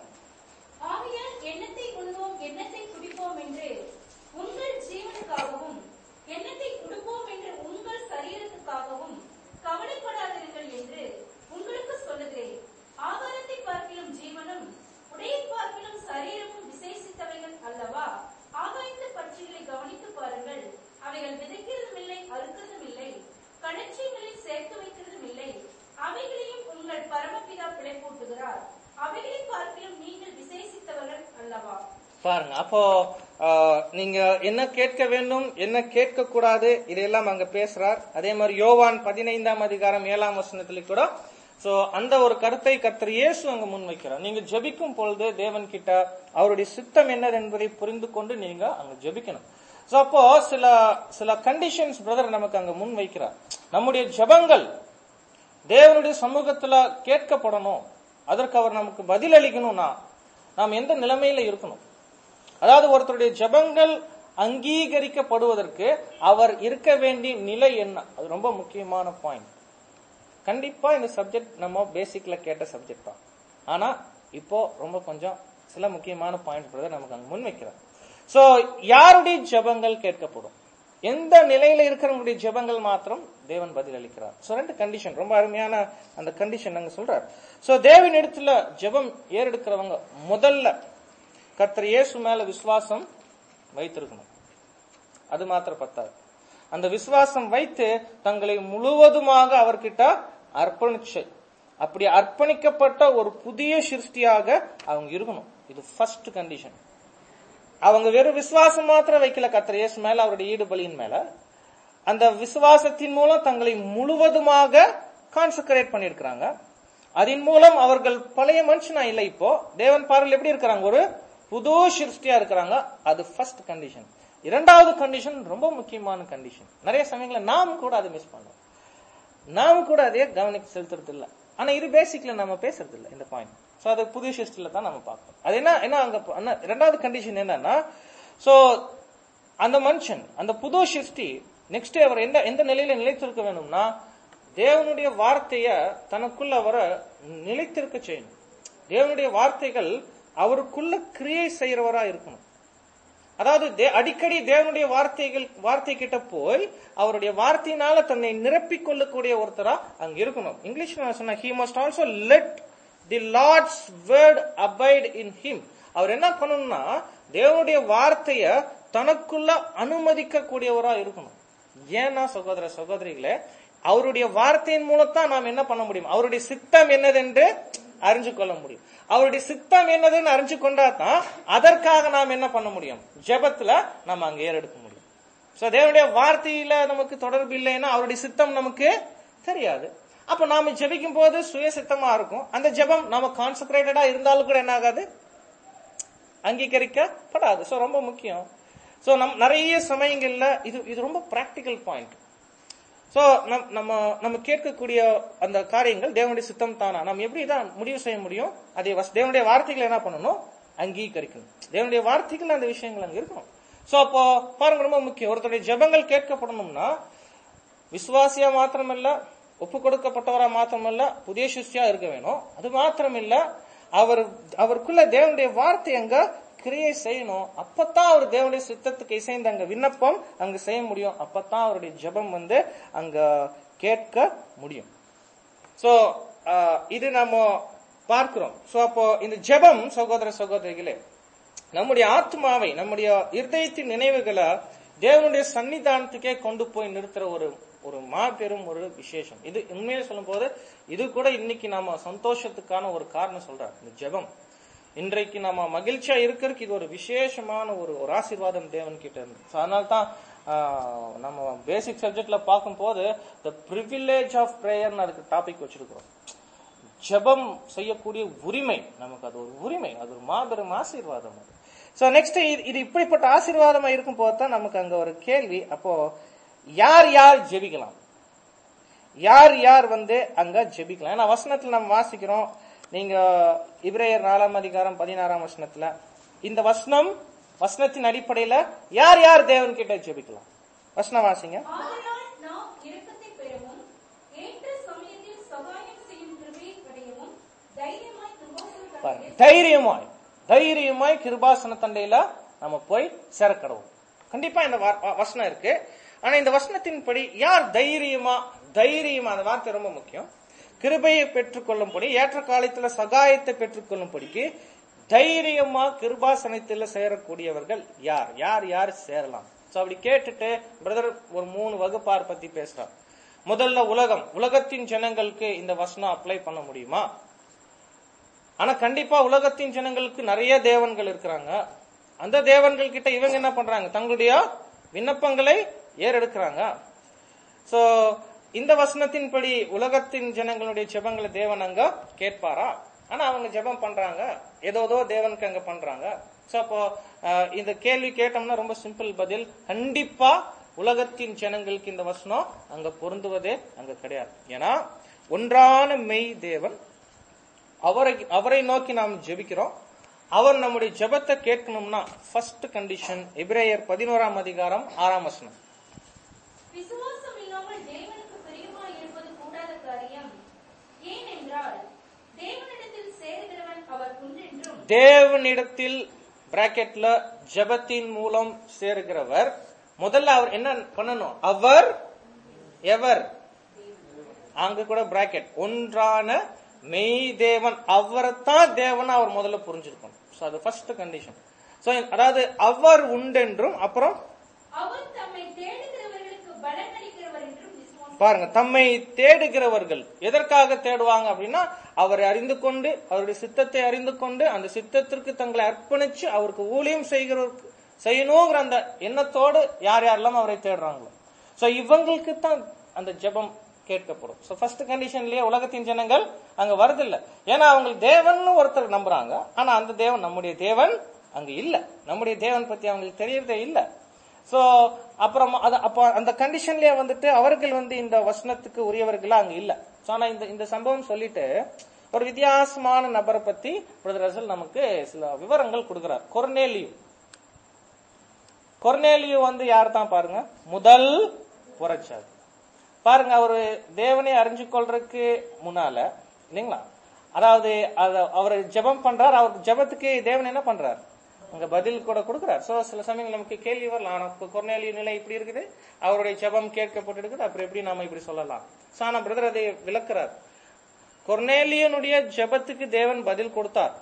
ஆகையால் எண்ணத்தை உண்போம் எண்ணத்தை குடிப்போம் என்று உங்கள் ஜீவனுக்காகவும் எண்ணத்தை உடுப்போம் என்று உங்கள் சரீரத்துக்காகவும் கவலைப்படாதீர்கள் என்று உங்களுக்கு சொல்லுகிறேன் ஆகாரத்தை பார்க்கிலும் ஜீவனும் உடையை பார்க்கிலும் சரீரமும் விசேஷித்தவைகள் அல்லவா ஆகாயத்து பட்சிகளை கவனித்து பாருங்கள் அவைகள் விதைக்கிறதும் இல்லை அறுக்கிறதும் இல்லை களஞ்சியங்களில் சேர்த்து வைக்கிறதும் இல்லை அவைகளையும் உங்கள் பரமபிதா பிழைப்பூட்டுகிறார் அவைகளை பார்க்கிலும் நீங்கள் விசேஷித்தவர்கள் அல்லவா பாருங்க அப்போ ஆஹ், நீங்க என்ன கேட்க வேண்டும் என்ன கேட்க கூடாது இதையெல்லாம் அங்க பேசுறார் அதே மாதிரி யோவான் பதினைந்தாம் அதிகாரம் ஏழாம் வசனத்துல கூட சோ அந்த ஒரு கருத்தை கர்த்தர் இயேசு அங்க முன்வைக்கிறார் நீங்க ஜெபிக்கும் பொழுது தேவன் கிட்ட அவருடைய சித்தம் என்னது என்பதை புரிந்து கொண்டு நீங்க அங்க ஜெபிக்கணும் சோ அப்போ சில சில கண்டிஷன்ஸ் பிரதர் நமக்கு அங்க முன் வைக்கிறார் நம்முடைய ஜெபங்கள் தேவனுடைய சமூகத்துல கேட்கப்படணும் அதற்கு அவர் நமக்கு பதில் அளிக்கணும்னா நாம் எந்த நிலைமையில இருக்கணும் அதாவது ஒருத்தருடைய ஜெபங்கள் அங்கீகரிக்கப்படுவதற்கு அவர் இருக்க வேண்டிய நிலை என்ன அது ரொம்ப முக்கியமான பாயிண்ட் கண்டிப்பா இந்த சப்ஜெக்ட் நம்ம பேசிக்ல கேட்ட சப்ஜெக்ட் தான் ஆனா இப்போ ரொம்ப கொஞ்சம் சில முக்கியமான பாயிண்ட் பிரதர் நமக்கு அங்க முன் வைக்கிறார் சோ யாருடைய ஜெபங்கள் கேட்கப்படும் எந்த நிலையில இருக்கிறவங்களுடைய ஜெபங்கள் மாத்திரம் தேவன் பதில் அளிக்கிறார் சோ ரெண்டு கண்டிஷன் ரொம்ப அருமையான அந்த கண்டிஷன் அங்க சொல்றார் சோ தேவன் இடத்துல ஜெபம் ஏறெடுக்கிறவங்க முதல்ல கர்த்தர் இயேசு மேல விசுவாசம் வைத்திருக்கணும் அது மாத்திரம் பத்தாது அந்த விசுவாசம் வைத்து தங்களை முழுவதுமாக அவர்கிட்ட அர்ப்பணிச்சு அப்படி அர்ப்பணிக்கப்பட்ட ஒரு புதிய சிருஷ்டியாக அவங்க இருக்கணும் இது ஃபர்ஸ்ட் கண்டிஷன் அவங்க வெறும் விசுவாசம் மாத்திரம் வைக்கல கர்த்தர் இயேசு மேல அவருடைய ஈடுபலியின் மேல அந்த விசுவாசத்தின் மூலம் தங்களை முழுவதுமாக கான்சென்ட்ரேட் பண்ணிருக்கிறாங்க அதன் மூலம் அவர்கள் பழைய மனுஷனா இல்லை இப்போ தேவன் பார்வையில் எப்படி இருக்கிறாங்க ஒரு புது சிருஷ்டியா இருக்கிறாங்க அது ஃபர்ஸ்ட் கண்டிஷன் இரண்டாவது கண்டிஷன் ரொம்ப முக்கியமான கண்டிஷன் நிறைய சமயங்களில் நாம் கூட அதை மிஸ் பண்ணோம் நாம் கூட அதே கவனிக்க செலுத்துறது இல்ல ஆனா இது பேசிக்ல நம்ம பேசுறது இல்ல இந்த பாயிண்ட் சோ அது புதிய சிஸ்டில தான் நம்ம பார்க்கணும் அது என்ன என்ன அங்க ப- என்ன- ரெண்டாவது கண்டிஷன் என்னன்னா சோ அந்த மனுஷன் அந்த புது சிருஷ்டி நெக்ஸ்ட் அவர் எந்த எந்த நிலையில நிலைத்திருக்க வேணும்னா தேவனுடைய வார்த்தைய தனக்குள்ள அவர நிலைத்திருக்க செய்யணும் தேவனுடைய வார்த்தைகள் அவருக்குள்ள கிரியை செய்யறவரா இருக்கணும் அதாவது தே- அடிக்கடி தேவனுடைய வார்த்தைகள் வார்த்தை கிட்ட போய் அவருடைய வார்த்தையினால தன்னை நிரப்பிக் கொள்ளக்கூடிய ஒருத்தரா அங்க இருக்கணும் இங்கிலீஷ்ல நான் சொன்ன he must also let the Lord's word abide in him அவர் என்ன பண்ணணும்னா தேவனுடைய வார்த்தைய தனக்குள்ள அனுமதிக்க கூடியவரா இருக்கணும் ஏன்னா சகோதர சகோதரிகளே அவருடைய வார்த்தையின் மூலத்தான் நாம் என்ன பண்ண முடியும் அவருடைய சித்தம் என்னதென்று அறிஞ்சு கொள்ள முடியும் அவருடைய சித்தம் என்னதுன்னு அறிஞ்சு கொண்டா தான் அதற்காக நாம் என்ன பண்ண முடியும் ஜெபத்துல நம்ம அங்க ஏறெடுக்க முடியும் சோ தேவனுடைய வார்த்தையில நமக்கு தொடர்பு இல்லைன்னா அவருடைய சித்தம் நமக்கு தெரியாது அப்ப நாம ஜெபிக்கும் போது சுய சித்தமா இருக்கும் அந்த ஜெபம் நாம கான்சென்ட்ரேட்டடா இருந்தாலும் கூட என்ன ஆகாது அங்கீகரிக்கப்படாது சோ ரொம்ப முக்கியம் சோ நம் நிறைய சமயங்கள்ல இது இது ரொம்ப பிராக்டிக்கல் பாயிண்ட் சோ நம் நம்ம நம்ம கேட்கக்கூடிய அந்த காரியங்கள் தேவனுடைய சித்தம் தானா நம்ம எப்படி தான் முடிவு செய்ய முடியும் அதை வஸ்- தேவனுடைய வார்த்தைகளை என்ன பண்ணணும் அங்கீகரிக்கணும் தேவனுடைய வார்த்தைகள் அந்த விஷயங்கள் அங்க இருக்கணும் சோ அப்போ பாருங்க ரொம்ப முக்கியம் ஒருத்தருடைய ஜெபங்கள் கேட்கப்படணும்னா விசுவாசியா மாத்திரமல்ல ஒப்பு கொடுக்கப்பட்டவரா மாத்திரமல்ல புதிய சிஷ்டியா இருக்க வேணும் அது மாத்திரமில்ல அவர் அவருக்குள்ள தேவனுடைய வார்த்தை அங்க கிரியை செய்யணும் அப்பதான் அவர் தேவனுடைய சித்தத்துக்கு இசைந்து அங்க விண்ணப்பம் அங்க செய்ய முடியும் அப்பதான் அவருடைய ஜெபம் வந்து அங்க கேட்க முடியும் சோ இது நம்ம பார்க்கிறோம் சோ அப்போ இந்த ஜெபம் சகோதர சகோதரிகளே நம்முடைய ஆத்மாவை நம்முடைய இருதயத்தின் நினைவுகளை தேவனுடைய சன்னிதானத்துக்கே கொண்டு போய் நிறுத்துற ஒரு ஒரு மாபெரும் ஒரு விசேஷம் இது உண்மையிலே சொல்லும் போது இது கூட இன்னைக்கு நாம சந்தோஷத்துக்கான ஒரு காரணம் சொல்றார் இந்த ஜெபம் இன்றைக்கு நம்ம மகிழ்ச்சியா இருக்கிறதுக்கு இது ஒரு விசேஷமான ஒரு ஒரு ஆசீர்வாதம் தேவன் கிட்ட இருந்து So, அதனால தான் ஆஹ், நம்ம பேசிக் சப்ஜெக்ட்ல பார்க்கும்போது த ப்ரிவிலேஜ் ஆஃப் பிரேயர்னு அதுக்கு டாபிக் வச்சிருக்கிறோம் ஜெபம் செய்யக்கூடிய உரிமை நமக்கு அது ஒரு உரிமை அது ஒரு மாபெரும் ஆசீர்வாதம் அது சோ நெக்ஸ்ட் இது இப்படிப்பட்ட ஆசீர்வாதமா இருக்கும் போது தான் நமக்கு அங்க ஒரு கேள்வி அப்போ யார் யார் ஜெபிக்கலாம் யார் யார் வந்து அங்க ஜெபிக்கலாம் ஏன்னா வசனத்துல நம்ம வாசிக்கிறோம் நீங்க இப்ரேயர் நாலாம் அதிகாரம் பதினாறாம் வசனத்துல இந்த வசனம் வசனத்தின் அடிப்படையில யார் யார் தேவன் கிட்ட ஜெபிக்கலாம் வசனம் வாசிங்க ஆதலால் நாம் இரக்கத்தை பெறவும் ஏற்ற சமயத்தில் சகாயம் செய்யும் கிருபையை அடையவும் தைரியமாய் கிருபாசனம் பாருங்க தைரியமாய் தைரியமாய் கிருபாசன தண்டையில நம்ம போய் சேரக்கடவும் கண்டிப்பா இந்த வா- வா- வசனம் இருக்கு ஆனா இந்த வசனத்தின்படி யார் தைரியமா தைரியமா அந்த வார்த்தை ரொம்ப முக்கியம் கிருபையை பெற்றுக்கொள்ளும்படி ஏற்ற காலத்துல சகாயத்தை பெற்றுக்கொள்ளும்படிக்கு தைரியமா கிருபாசனத்துல சேரக்கூடியவர்கள் யார் யார் யார் சேரலாம் சோ அப்படி கேட்டுட்டு பிரதர் ஒரு மூணு வகுப்பார் பத்தி பேசுறார் முதல்ல உலகம் உலகத்தின் ஜனங்களுக்கு இந்த வசனம் அப்ளை பண்ண முடியுமா ஆனா கண்டிப்பா உலகத்தின் ஜனங்களுக்கு நிறைய தேவன்கள் இருக்கிறாங்க அந்த தேவன்கள் கிட்ட இவங்க என்ன பண்றாங்க தங்களுடைய விண்ணப்பங்களை ஏறெடுக்கிறாங்க சோ இந்த வசனத்தின்படி உலகத்தின் ஜனங்களுடைய ஜெபங்களை தேவன் அங்க கேட்பாரா ஆனா அவங்க ஜெபம் பண்றாங்க ஏதோதோ தேவனுக்கு அங்க பண்றாங்க சோ அப்போ அஹ், இந்த கேள்வி கேட்டோம்னா ரொம்ப சிம்பிள் பதில் கண்டிப்பா உலகத்தின் ஜனங்களுக்கு இந்த வசனம் அங்க பொருந்துவதே அங்க கிடையாது ஏன்னா ஒன்றான மெய் தேவன் அவரை அவரை நோக்கி நாம் ஜெபிக்கிறோம் அவர் நம்முடைய ஜெபத்தை கேட்கணும்னா ஃபர்ஸ்ட் கண்டிஷன் எபிரேயர் பதினோராம் அதிகாரம் ஆறாம் வசனம் விசுவாசம் இல்லாமல் தேவனுக்கு பிரியமாய் இருப்பது கூடாத காரியம் ஏனென்றால் தேவனிடத்தில் சேருகிறவன் அவர் ஒன்றென்றும் தேவனிடத்தில் பிராக்கெட்ல ஜெபத்தின் மூலம் சேருகிறவர் முதல்ல அவர் என்ன பண்ணணும் அவர் எவர் அங்க கூட பிராக்கெட் ஒன்றான மெய் தேவன் அவரைத்தான் தேவன் அவர் முதல்ல புரிஞ்சிருக்கணும் So, அது ஃபர்ஸ்ட் கண்டிஷன் சோ அதாவது அவர் உண்டென்றும் அப்புறம் அவர் தம்மை தேடுகிறவர்களுக்கு பலன் அளிக்கிறவர் என்றும் விசுவாசம் பாருங்க தம்மை தேடுகிறவர்கள் எதற்காக தேடுவாங்க அப்படின்னா அவரை அறிந்து கொண்டு அவருடைய சித்தத்தை அறிந்து கொண்டு அந்த சித்தத்திற்கு தங்களை அர்ப்பணிச்சு அவருக்கு ஊழியம் செய்கிறவருக்கு செய்யணுங்கிற அந்த எண்ணத்தோடு யார் யாரெல்லாம் அவரை தேடுறாங்களோ சோ இவங்களுக்கு தான் அந்த ஜெபம் கேட்கப்படும் சோ ஃபர்ஸ்ட் கண்டிஷன்லயே உலகத்தின் ஜனங்கள் அங்க வருதில்ல ஏன்னா அவங்க தேவன் ஒருத்தர் நம்புறாங்க ஆனா அந்த தேவன் நம்முடைய தேவன் அங்க இல்ல நம்முடைய தேவன் பத்தி அவங்களுக்கு தெரியறதே இல்ல சோ அப்புறம் அது அப்ப அந்த கண்டிஷன்லயே வந்துட்டு அவர்கள் வந்து இந்த வசனத்துக்கு உரியவர்களா அங்க இல்ல சோ ஆனா இந்த இந்த சம்பவம் சொல்லிட்டு ஒரு வித்தியாசமான நபரை பத்தி பிரதர் ரசல் நமக்கு சில விவரங்கள் கொடுக்கிறார் கொர்னேலியு கொர்னேலியு வந்து யார் தான் பாருங்க முதல் புரட்சாதி பாருங்க அவரு தேவனை அறிஞ்சு கொள்றதுக்கு முன்னால இல்லைங்களா அதாவது அத- அவர் ஜெபம் பண்றார் அவர் ஜெபத்துக்கு தேவன் என்ன பண்றார் அங்க பதில் கூட கொடுக்கிறார் சோ சில சமயங்கள் நமக்கு கேள்வி வரலாம் ஆனா இப்ப கொர்நேலிய நிலை இப்படி இருக்குது அவருடைய ஜெபம் கேட்கப்பட்டிருக்குது அப்புறம் எப்படி நாம இப்படி சொல்லலாம் சோ ஆனா பிரதர் அதை விளக்குறார் கொர்னேலியனுடைய ஜெபத்துக்கு தேவன் பதில் கொடுத்தார்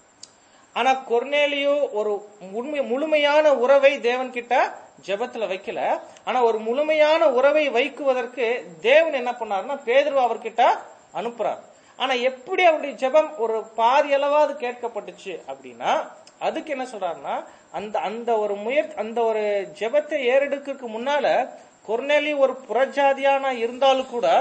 ஆனா கொர்னேலியோ ஒரு உண்மை முழுமையான உறவை தேவன் கிட்ட ஜெபத்துல வைக்கல ஆனா ஒரு முழுமையான உறவை வைக்குவதற்கு தேவன் என்ன பண்ணாருன்னா பேதுரு அவர்கிட்ட அனுப்புறார் ஆனா எப்படி அவருடைய ஜெபம் ஒரு பாதி அளவாவது கேட்கப்பட்டுச்சு அப்படின்னா அதுக்கு என்ன சொல்றாருன்னா அந்த அந்த ஒரு முயற்சி அந்த ஒரு ஜெபத்தை ஏறெடுக்கிறதுக்கு முன்னால கொர்னேலி ஒரு புறஜாதியான இருந்தாலும் கூட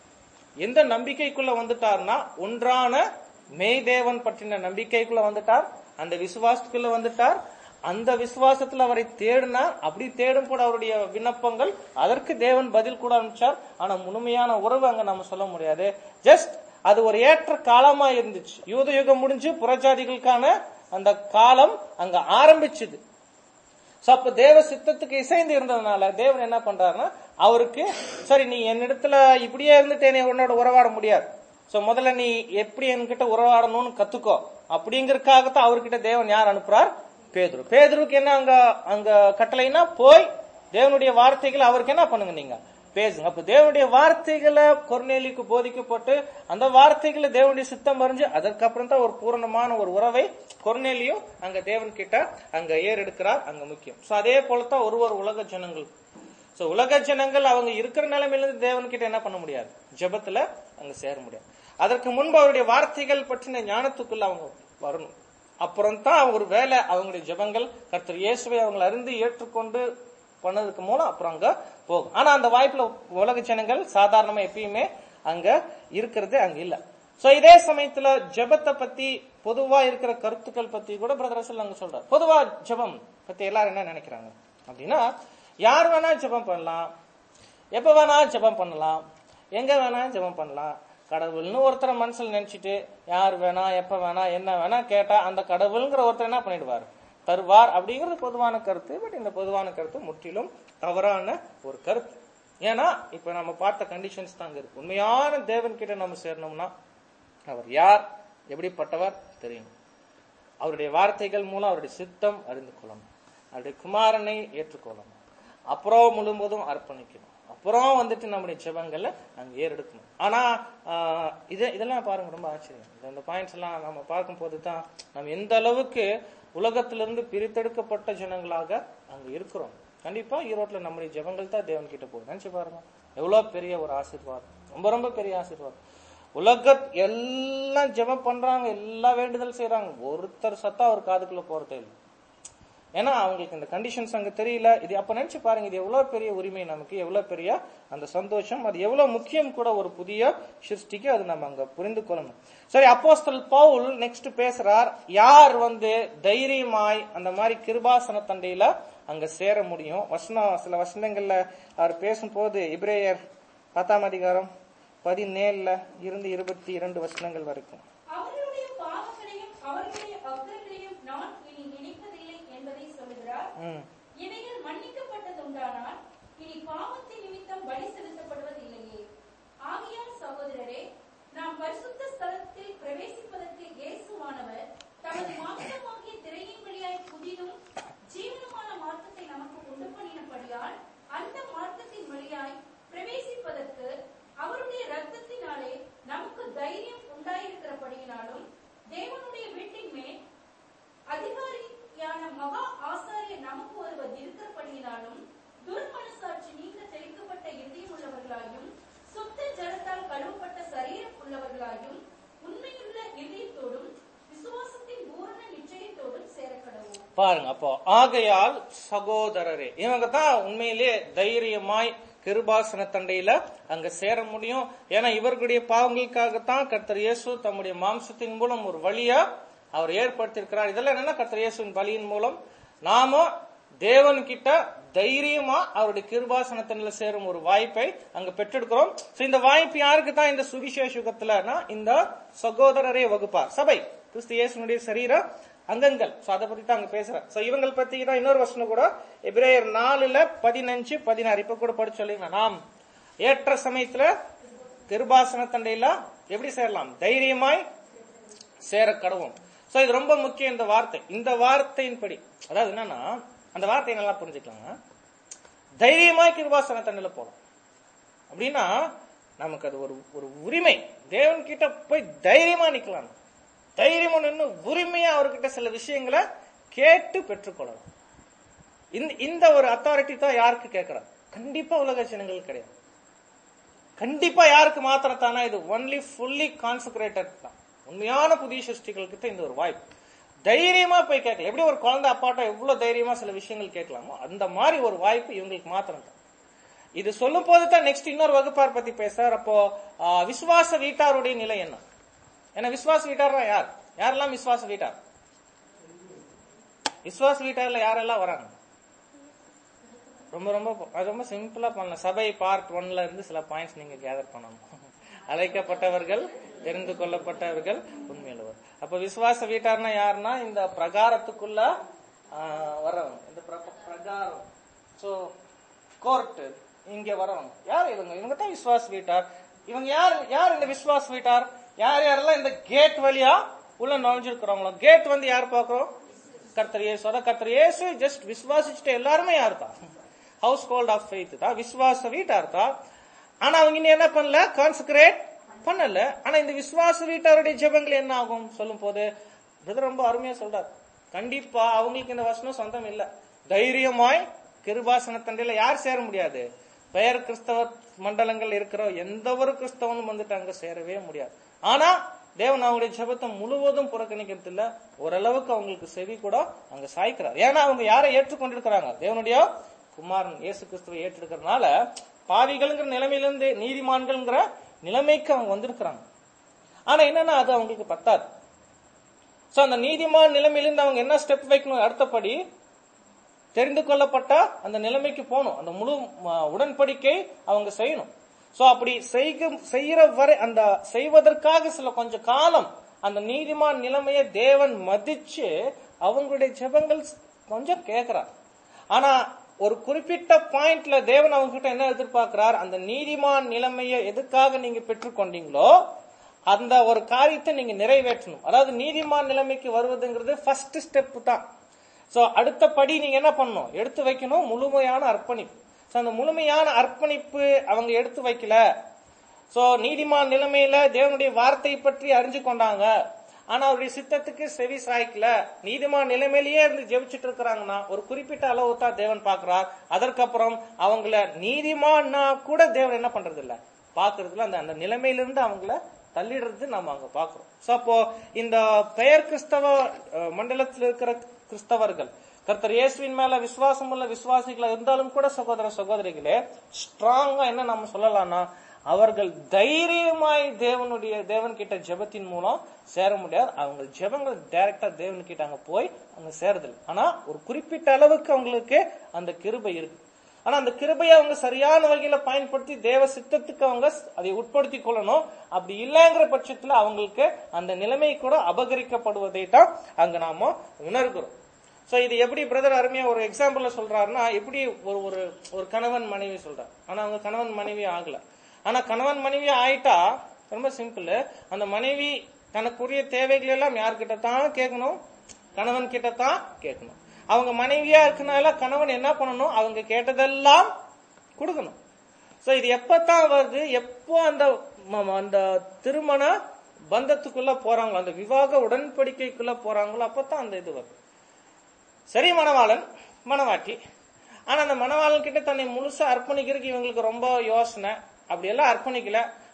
எந்த நம்பிக்கைக்குள்ள வந்துட்டார்னா ஒன்றான மேய்தேவன் பற்றின நம்பிக்கைக்குள்ள வந்துட்டார் அந்த விசுவாசத்துக்குள்ள வந்துட்டார் அந்த விசுவாசத்துல அவரை தேடினார் அப்படி தேடும் கூட அவருடைய விண்ணப்பங்கள் அதற்கு தேவன் பதில் கூட அனுப்பிச்சார் ஆனா முழுமையான உறவு அங்க நம்ம சொல்ல முடியாது ஜஸ்ட் அது ஒரு ஏற்ற காலமா இருந்துச்சு யூத யுகம் முடிஞ்சு புறஜாதிகளுக்கான அந்த காலம் அங்க ஆரம்பிச்சுது சோ அப்ப தேவ சித்தத்துக்கு இசைந்து இருந்ததுனால தேவன் என்ன பண்றாருன்னா அவருக்கு சரி நீ என்னிடத்துல இப்படியே இருந்துட்டு என்னை உன்னோட உறவாட முடியாது சோ முதல்ல நீ எப்படி என்கிட்ட உறவாடணும்னு கத்துக்கோ அப்படிங்கறதுக்காகத்தான் அவர்கிட்ட தேவன் யார் அனுப்புறார் பேதுரு பேதுருக்கு என்ன அங்க அங்க கட்டளைனா போய் தேவனுடைய வார்த்தைகளை அவருக்கு என்ன பண்ணுங்க நீங்க பேசுங்க அப்ப தேவனுடைய வார்த்தைகளை கொர்நேலிக்கு போதிக்கப்பட்டு அந்த வார்த்தைகளை தேவனுடைய சித்தம் அறிஞ்சு அதற்கப்புறம் தான் ஒரு பூரணமான ஒரு உறவை கொர்நேலியும் அங்க தேவன் கிட்ட அங்க ஏறெடுக்கிறார் அங்க முக்கியம் சோ அதே போலதான் ஒரு ஒரு உலக ஜனங்கள் சோ உலக ஜனங்கள் அவங்க இருக்கிற நிலைமையில இருந்து தேவன் கிட்ட என்ன பண்ண முடியாது ஜெபத்துல அங்க சேர முடியாது அதற்கு முன்பு அவருடைய வார்த்தைகள் பற்றின ஞானத்துக்குள்ள அவங்க வரணும் அப்புறம் தான் ஒரு வேலை அவங்களுடைய ஜெபங்கள் கர்த்தர் இயேசுவை அவங்க அறிந்து ஏற்றுக்கொண்டு பண்ணதுக்கு மூலம் அப்புறம் அங்க போகும் ஆனா அந்த வாய்ப்புல உலக ஜனங்கள் சாதாரணமா எப்பயுமே அங்க இருக்கிறது அங்க இல்ல சோ இதே சமயத்துல ஜெபத்தை பத்தி பொதுவா இருக்கிற கருத்துக்கள் பத்தி கூட பிரதர் ரசல் அங்க சொல்றாரு பொதுவா ஜெபம் பத்தி எல்லாரும் என்ன நினைக்கிறாங்க அப்படின்னா யார் வேணா ஜெபம் பண்ணலாம் எப்ப வேணா ஜெபம் பண்ணலாம் எங்க வேணா ஜெபம் பண்ணலாம் கடவுள்னு ஒருத்தரை மனசுல நினைச்சிட்டு யார் வேணா எப்ப வேணா என்ன வேணா கேட்டா அந்த கடவுள்ங்கிற ஒருத்தர் என்ன பண்ணிடுவார் தருவார் அப்படிங்கிறது பொதுவான கருத்து பட் இந்த பொதுவான கருத்து முற்றிலும் தவறான ஒரு கருத்து ஏன்னா இப்ப நம்ம பார்த்த கண்டிஷன்ஸ் தாங்க இருக்கு உண்மையான தேவன் கிட்ட நம்ம சேரணும்னா அவர் யார் எப்படிப்பட்டவர் தெரியும் அவருடைய வார்த்தைகள் மூலம் அவருடைய சித்தம் அறிந்து கொள்ளணும் அவருடைய குமாரனை ஏற்றுக்கொள்ளணும் அப்புறம் முழுவதும் அர்ப்பணிக்கணும் அப்புறம் வந்துட்டு நம்முடைய ஜெபங்கள்ல அங்க ஏறெடுக்கணும் ஆனா ஆஹ், இது இதெல்லாம் பாருங்க ரொம்ப ஆச்சரியம் இந்த- இந்த பாயிண்ட்ஸ் எல்லாம் நம்ம பார்க்கும் போது தான் நம்ம எந்த அளவுக்கு உலகத்திலிருந்து பிரித்தெடுக்கப்பட்ட ஜனங்களாக அங்க இருக்கிறோம் கண்டிப்பா ஈரோட்ல நம்முடைய ஜெபங்கள் தான் தேவன் கிட்ட போகுது நினைச்சு பாருங்க எவ்வளவு பெரிய ஒரு ஆசீர்வாதம் ரொம்ப ரொம்ப பெரிய ஆசீர்வாதம் உலக எல்லாம் ஜெபம் பண்றாங்க எல்லா வேண்டுதல் செய்யறாங்க ஒருத்தர் சத்தா ஒரு காதுக்குள்ள போறதே இல்லை ஏன்னா அவங்களுக்கு இந்த கண்டிஷன்ஸ் அங்க தெரியல இது அப்ப நினைச்சு பாருங்க இது எவ்வளவு பெரிய உரிமை நமக்கு எவ்வளவு பெரிய அந்த சந்தோஷம் அது எவ்வளவு முக்கியம் கூட ஒரு புதிய சிருஷ்டிக்கு அது நம்ம அங்க புரிந்து கொள்ளணும் சரி அப்போஸ்தல் பவுல் நெக்ஸ்ட் பேசுறார் யார் வந்து தைரியமாய் அந்த மாதிரி கிருபாசன தண்டையில அங்க சேர முடியும் வசனம் சில வசனங்கள்ல அவர் பேசும்போது இப்ரேயர் பத்தாம் அதிகாரம் பதினேழுல இருந்து இருபத்தி இரண்டு வசனங்கள் வரைக்கும் அவர்களுடைய பாவங்களையும் அவர்களுடைய அக்கறைகளையும் நான் இனி நினைப்பதில்லை என்பதை சொல்லுகிறார் ம் இவைகள் மன்னிக்கப்பட்டதுண்டானால் இனி பாவத்தின் நிமித்தம் பலி செலுத்தப்படுவதில்லையே ஆகையால் சகோதரரே நாம் பரிசுத்த ஸ்தலத்தில் பிரவேசிப்பதற்கு இயேசுவானவர் தமது மாம்சமாகிய திரையின் வழியாய் புதிதும் ஜீவனமான மார்க்கத்தை நமக்கு உண்டு பண்ணினபடியால் கழுவப்பட்ட சரீரம் உள்ளவர்களாயும் உண்மையுள்ள இதயத்தோடும் விசுவாசத்தின் பூரண நிச்சயத்தோடும் சேரக்கடவும் பாருங்க அப்போ ஆகையால் சகோதரரே இவங்க தான் உண்மையிலேயே தைரியமாய் கிருபாசன தண்டையில அங்க சேர முடியும் ஏன்னா இவர்களுடைய பாவங்களுக்காகத்தான் கர்த்தர் இயேசு தம்முடைய மாம்சத்தின் மூலம் ஒரு வழியா அவர் ஏற்படுத்தியிருக்கிறார் இதெல்லாம் என்னன்னா கர்த்தர் இயேசுவின் பலியின் மூலம் நாம தேவன் கிட்ட தைரியமா அவருடைய கிருபாசன தண்டையில சேரும் ஒரு வாய்ப்பை அங்க பெற்றெடுக்கிறோம் So, இந்த வாய்ப்பு யாருக்கு தான் இந்த சுவிசேஷ யுகத்துலனா இந்த சகோதரரே வகுப்பார் சபை கிறிஸ்து இயேசுனுடைய சரீர அங்கங்கள் சோ அதை பத்தி தான் அங்க பேசுறேன் சோ இவங்கள் பத்தி தான் இன்னொரு வசனம் கூட எபிரேயர் நாலுல பதினஞ்சு பதினாறு இப்ப கூட படிச்சு சொல்லிங்க நாம் ஏற்ற சமயத்துல கிருபாசன தண்டையில எப்படி சேரலாம் தைரியமாய் சேர கடவும் சோ இது ரொம்ப முக்கியம் இந்த வார்த்தை இந்த வார்த்தையின்படி அதாவது என்னன்னா அந்த வார்த்தையை நல்லா புரிஞ்சுக்கலாங்க தைரியமாய் கிருபாசன தண்டையில போலாம் அப்படின்னா நமக்கு அது ஒரு ஒரு உரிமை தேவன் கிட்ட போய் தைரியமா நிக்கலாம் தைரியமா நின்று உரிமையா அவர்கிட்ட சில விஷயங்களை கேட்டு பெற்றுக்கொள்ளலாம் இந்த இந்த ஒரு அத்தாரிட்டி தான் யாருக்கு கேட்கறாங்க கண்டிப்பா உலக ஜனங்கள் கிடையாது கண்டிப்பா யாருக்கு மாத்திரம் தானா இது ஒன்லி ஃபுல்லி கான்சன்ட்ரேட்டட் தான் உண்மையான புதிய சிருஷ்டிகள் கிட்ட இந்த ஒரு வாய்ப்பு தைரியமா போய் கேட்கலாம் எப்படி ஒரு குழந்தை அப்பாட்ட எவ்வளவு தைரியமா சில விஷயங்கள் கேட்கலாமோ அந்த மாதிரி ஒரு வாய்ப்பு இவங்களுக்கு மாத்திரம் தான் இது சொல்லும் போது தான் நெக்ஸ்ட் இன்னொரு வகுப்பார் பத்தி பேசுறார் அப்போ ஆ, விசுவாச வீட்டாருடைய நிலை என்ன ஏன்னா விசுவாச வீட்டார்னா யார் யாரெல்லாம் விசுவாச வீட்டார் விசுவாச வீட்டார்ல யாரெல்லாம் வராங்க ரொம்ப ரொம்ப அது ரொம்ப சிம்பிளா பண்ணலாம் சபை பார்ட் ஒன்ல இருந்து சில பாயிண்ட்ஸ் நீங்க கேதர் பண்ணணும் அழைக்கப்பட்டவர்கள் தெரிந்து கொள்ளப்பட்டவர்கள் உண்மையுள்ளவர் அப்ப விசுவாச வீட்டார்னா யாருன்னா இந்த பிரகாரத்துக்குள்ள ஆ, வர்றவங்க இந்த பிர- பிரகாரம் சோ கோர்ட் இங்க வரவங்க யார் இவங்க இவங்க தான் விசுவாஸ் வீட்டார் இவங்க யார் யார் இந்த விசுவாஸ் வீட்டார் யார் யாரெல்லாம் இந்த கேட் வழியா உள்ள நுழைஞ்சிருக்கிறவங்களோ கேட் வந்து யார் பாக்குறோம் கர்த்தர் இயேசு அதான் கர்த்தர் இயேசு ஜஸ்ட் விசுவாசிச்சுட்டு எல்லாருமே யார் தான் ஹவுஸ் ஹோல்ட் ஆஃப் ஃபெய்த் தான் விசுவாச வீட்டார் தான் ஆனா அவங்க இன்னும் என்ன பண்ணல கான்சன்ட்ரேட் பண்ணல ஆனா இந்த விசுவாச வீட்டாருடைய ஜெபங்கள் என்ன ஆகும் சொல்லும் போது பிரதர் ரொம்ப அருமையா சொல்றாரு கண்டிப்பா அவங்களுக்கு இந்த வசனம் சொந்தம் இல்ல தைரியமாய் கிருபாசன தண்டையில யார் சேர முடியாது பெயர் கிறிஸ்தவ மண்டலங்கள் இருக்கிற எந்த ஒரு கிறிஸ்தவனும் வந்துட்டு அங்க சேரவே முடியாது ஆனா தேவன் அவங்களுடைய ஜெபத்தை முழுவதும் புறக்கணிக்கிறது இல்ல ஓரளவுக்கு அவங்களுக்கு செவி கூட அங்க சாய்க்கிறார் ஏன்னா அவங்க யாரை ஏற்றுக்கொண்டிருக்கிறாங்க தேவனுடைய குமாரன் இயேசு கிறிஸ்துவை ஏற்றிருக்கிறதுனால பாவிகள்ங்கிற நிலைமையிலிருந்து நீதிமான்கள்ங்கிற நிலைமைக்கு அவங்க வந்திருக்கிறாங்க ஆனா என்னன்னா அது அவங்களுக்கு பத்தாது சோ அந்த நீதிமான் நிலைமையிலிருந்து அவங்க என்ன ஸ்டெப் வைக்கணும் அடுத்தபடி தெரிந்து கொள்ளப்பட்ட அந்த நிலைமைக்கு போகணும் அந்த முழு ம, உடன்படிக்கை அவங்க செய்யணும் சோ அப்படி செய்க செய்யற வரை அந்த செய்வதற்காக சில கொஞ்ச காலம் அந்த நீதிமான் நிலைமையை தேவன் மதிச்சு அவங்களுடைய ஜெபங்கள் கொஞ்சம் கேட்கிறார் ஆனா ஒரு குறிப்பிட்ட பாயிண்ட்ல தேவன் அவங்க கிட்ட என்ன எதிர்பார்க்கிறார் அந்த நீதிமான் நிலைமையை எதுக்காக நீங்க பெற்றுக்கொண்டீங்களோ அந்த ஒரு காரியத்தை நீங்க நிறைவேற்றணும் அதாவது நீதிமான் நிலைமைக்கு வருவதுங்கிறது ஃபர்ஸ்ட் ஸ்டெப் தான் சோ அடுத்த படி நீங்க என்ன பண்ணணும் எடுத்து வைக்கணும் முழுமையான அர்ப்பணிப்பு சோ அந்த முழுமையான அர்ப்பணிப்பு அவங்க எடுத்து வைக்கல சோ நீதிமான் நிலைமையில தேவனுடைய வார்த்தை பற்றி அறிஞ்சு கொண்டாங்க ஆனா அவருடைய சித்தத்துக்கு செவி சாய்க்கல நீதிமான் நிலைமையிலேயே இருந்து ஜெபிச்சுட்டு இருக்கிறாங்கன்னா ஒரு குறிப்பிட்ட அளவு தான் தேவன் பார்க்கிறார் அதற்கப்புறம் அவங்கள நீதிமான்னா கூட தேவன் என்ன பண்றது இல்ல பாக்குறதுல அந்த அந்த நிலைமையிலிருந்து அவங்கள தள்ளிடுறது நம்ம அங்க பாக்குறோம் சோ அப்போ இந்த பெயர் கிறிஸ்தவ அஹ், மண்டலத்தில் இருக்கிற கிறிஸ்தவர்கள் கர்த்தர் இயேசுவின் மேல விசுவாசம் உள்ள விசுவாசிகளா இருந்தாலும் கூட சகோதர சகோதரிகளே ஸ்ட்ராங்கா என்ன நம்ம சொல்லலாம்னா அவர்கள் தைரியமாய் தேவனுடைய தேவன் கிட்ட ஜெபத்தின் மூலம் சேர முடியாது அவங்க ஜெபங்கள் டைரக்டா தேவன் கிட்ட அங்க போய் அங்க சேருதல் ஆனா ஒரு குறிப்பிட்ட அளவுக்கு அவங்களுக்கு அந்த கிருபை இருக்கு ஆனா அந்த கிருபையை அவங்க சரியான வகையில பயன்படுத்தி தேவ சித்தத்துக்கு அவங்க அதை உட்படுத்தி கொள்ளணும் அப்படி இல்லைங்கிற பட்சத்துல அவங்களுக்கு அந்த நிலைமை கூட அபகரிக்கப்படுவதை தான் அங்க நாம உணர்கிறோம் சோ இது எப்படி பிரதர் அருமையா ஒரு எக்ஸாம்பிள்ல சொல்றாருன்னா எப்படி ஒரு ஒரு ஒரு கணவன் மனைவி சொல்றார் ஆனா அவங்க கணவன் மனைவி ஆகல ஆனா கணவன் மனைவி ஆயிட்டா ரொம்ப சிம்பிள் அந்த மனைவி தனக்குரிய தேவைகள் எல்லாம் யார்கிட்ட தான் கேட்கணும் கணவன் கிட்ட தான் கேட்கணும் அவங்க மனைவியா இருக்கனால கணவன் என்ன பண்ணணும் அவங்க கேட்டதெல்லாம் கொடுக்கணும் சோ இது எப்பதான் வருது எப்போ அந்த ம- ம- அந்த திருமண பந்தத்துக்குள்ள போறாங்களோ அந்த விவாக உடன்படிக்கைக்குள்ள போறாங்களோ அப்பதான் அந்த இது வருது சரி மணவாளன் மணவாட்டி ஆனா அந்த மணவாளன் கிட்ட தன்னை முழுசா அர்ப்பணிக்கிறதுக்கு இவங்களுக்கு ரொம்ப யோசனை அப்படியெல்லாம் அர்ப்பணிக்கல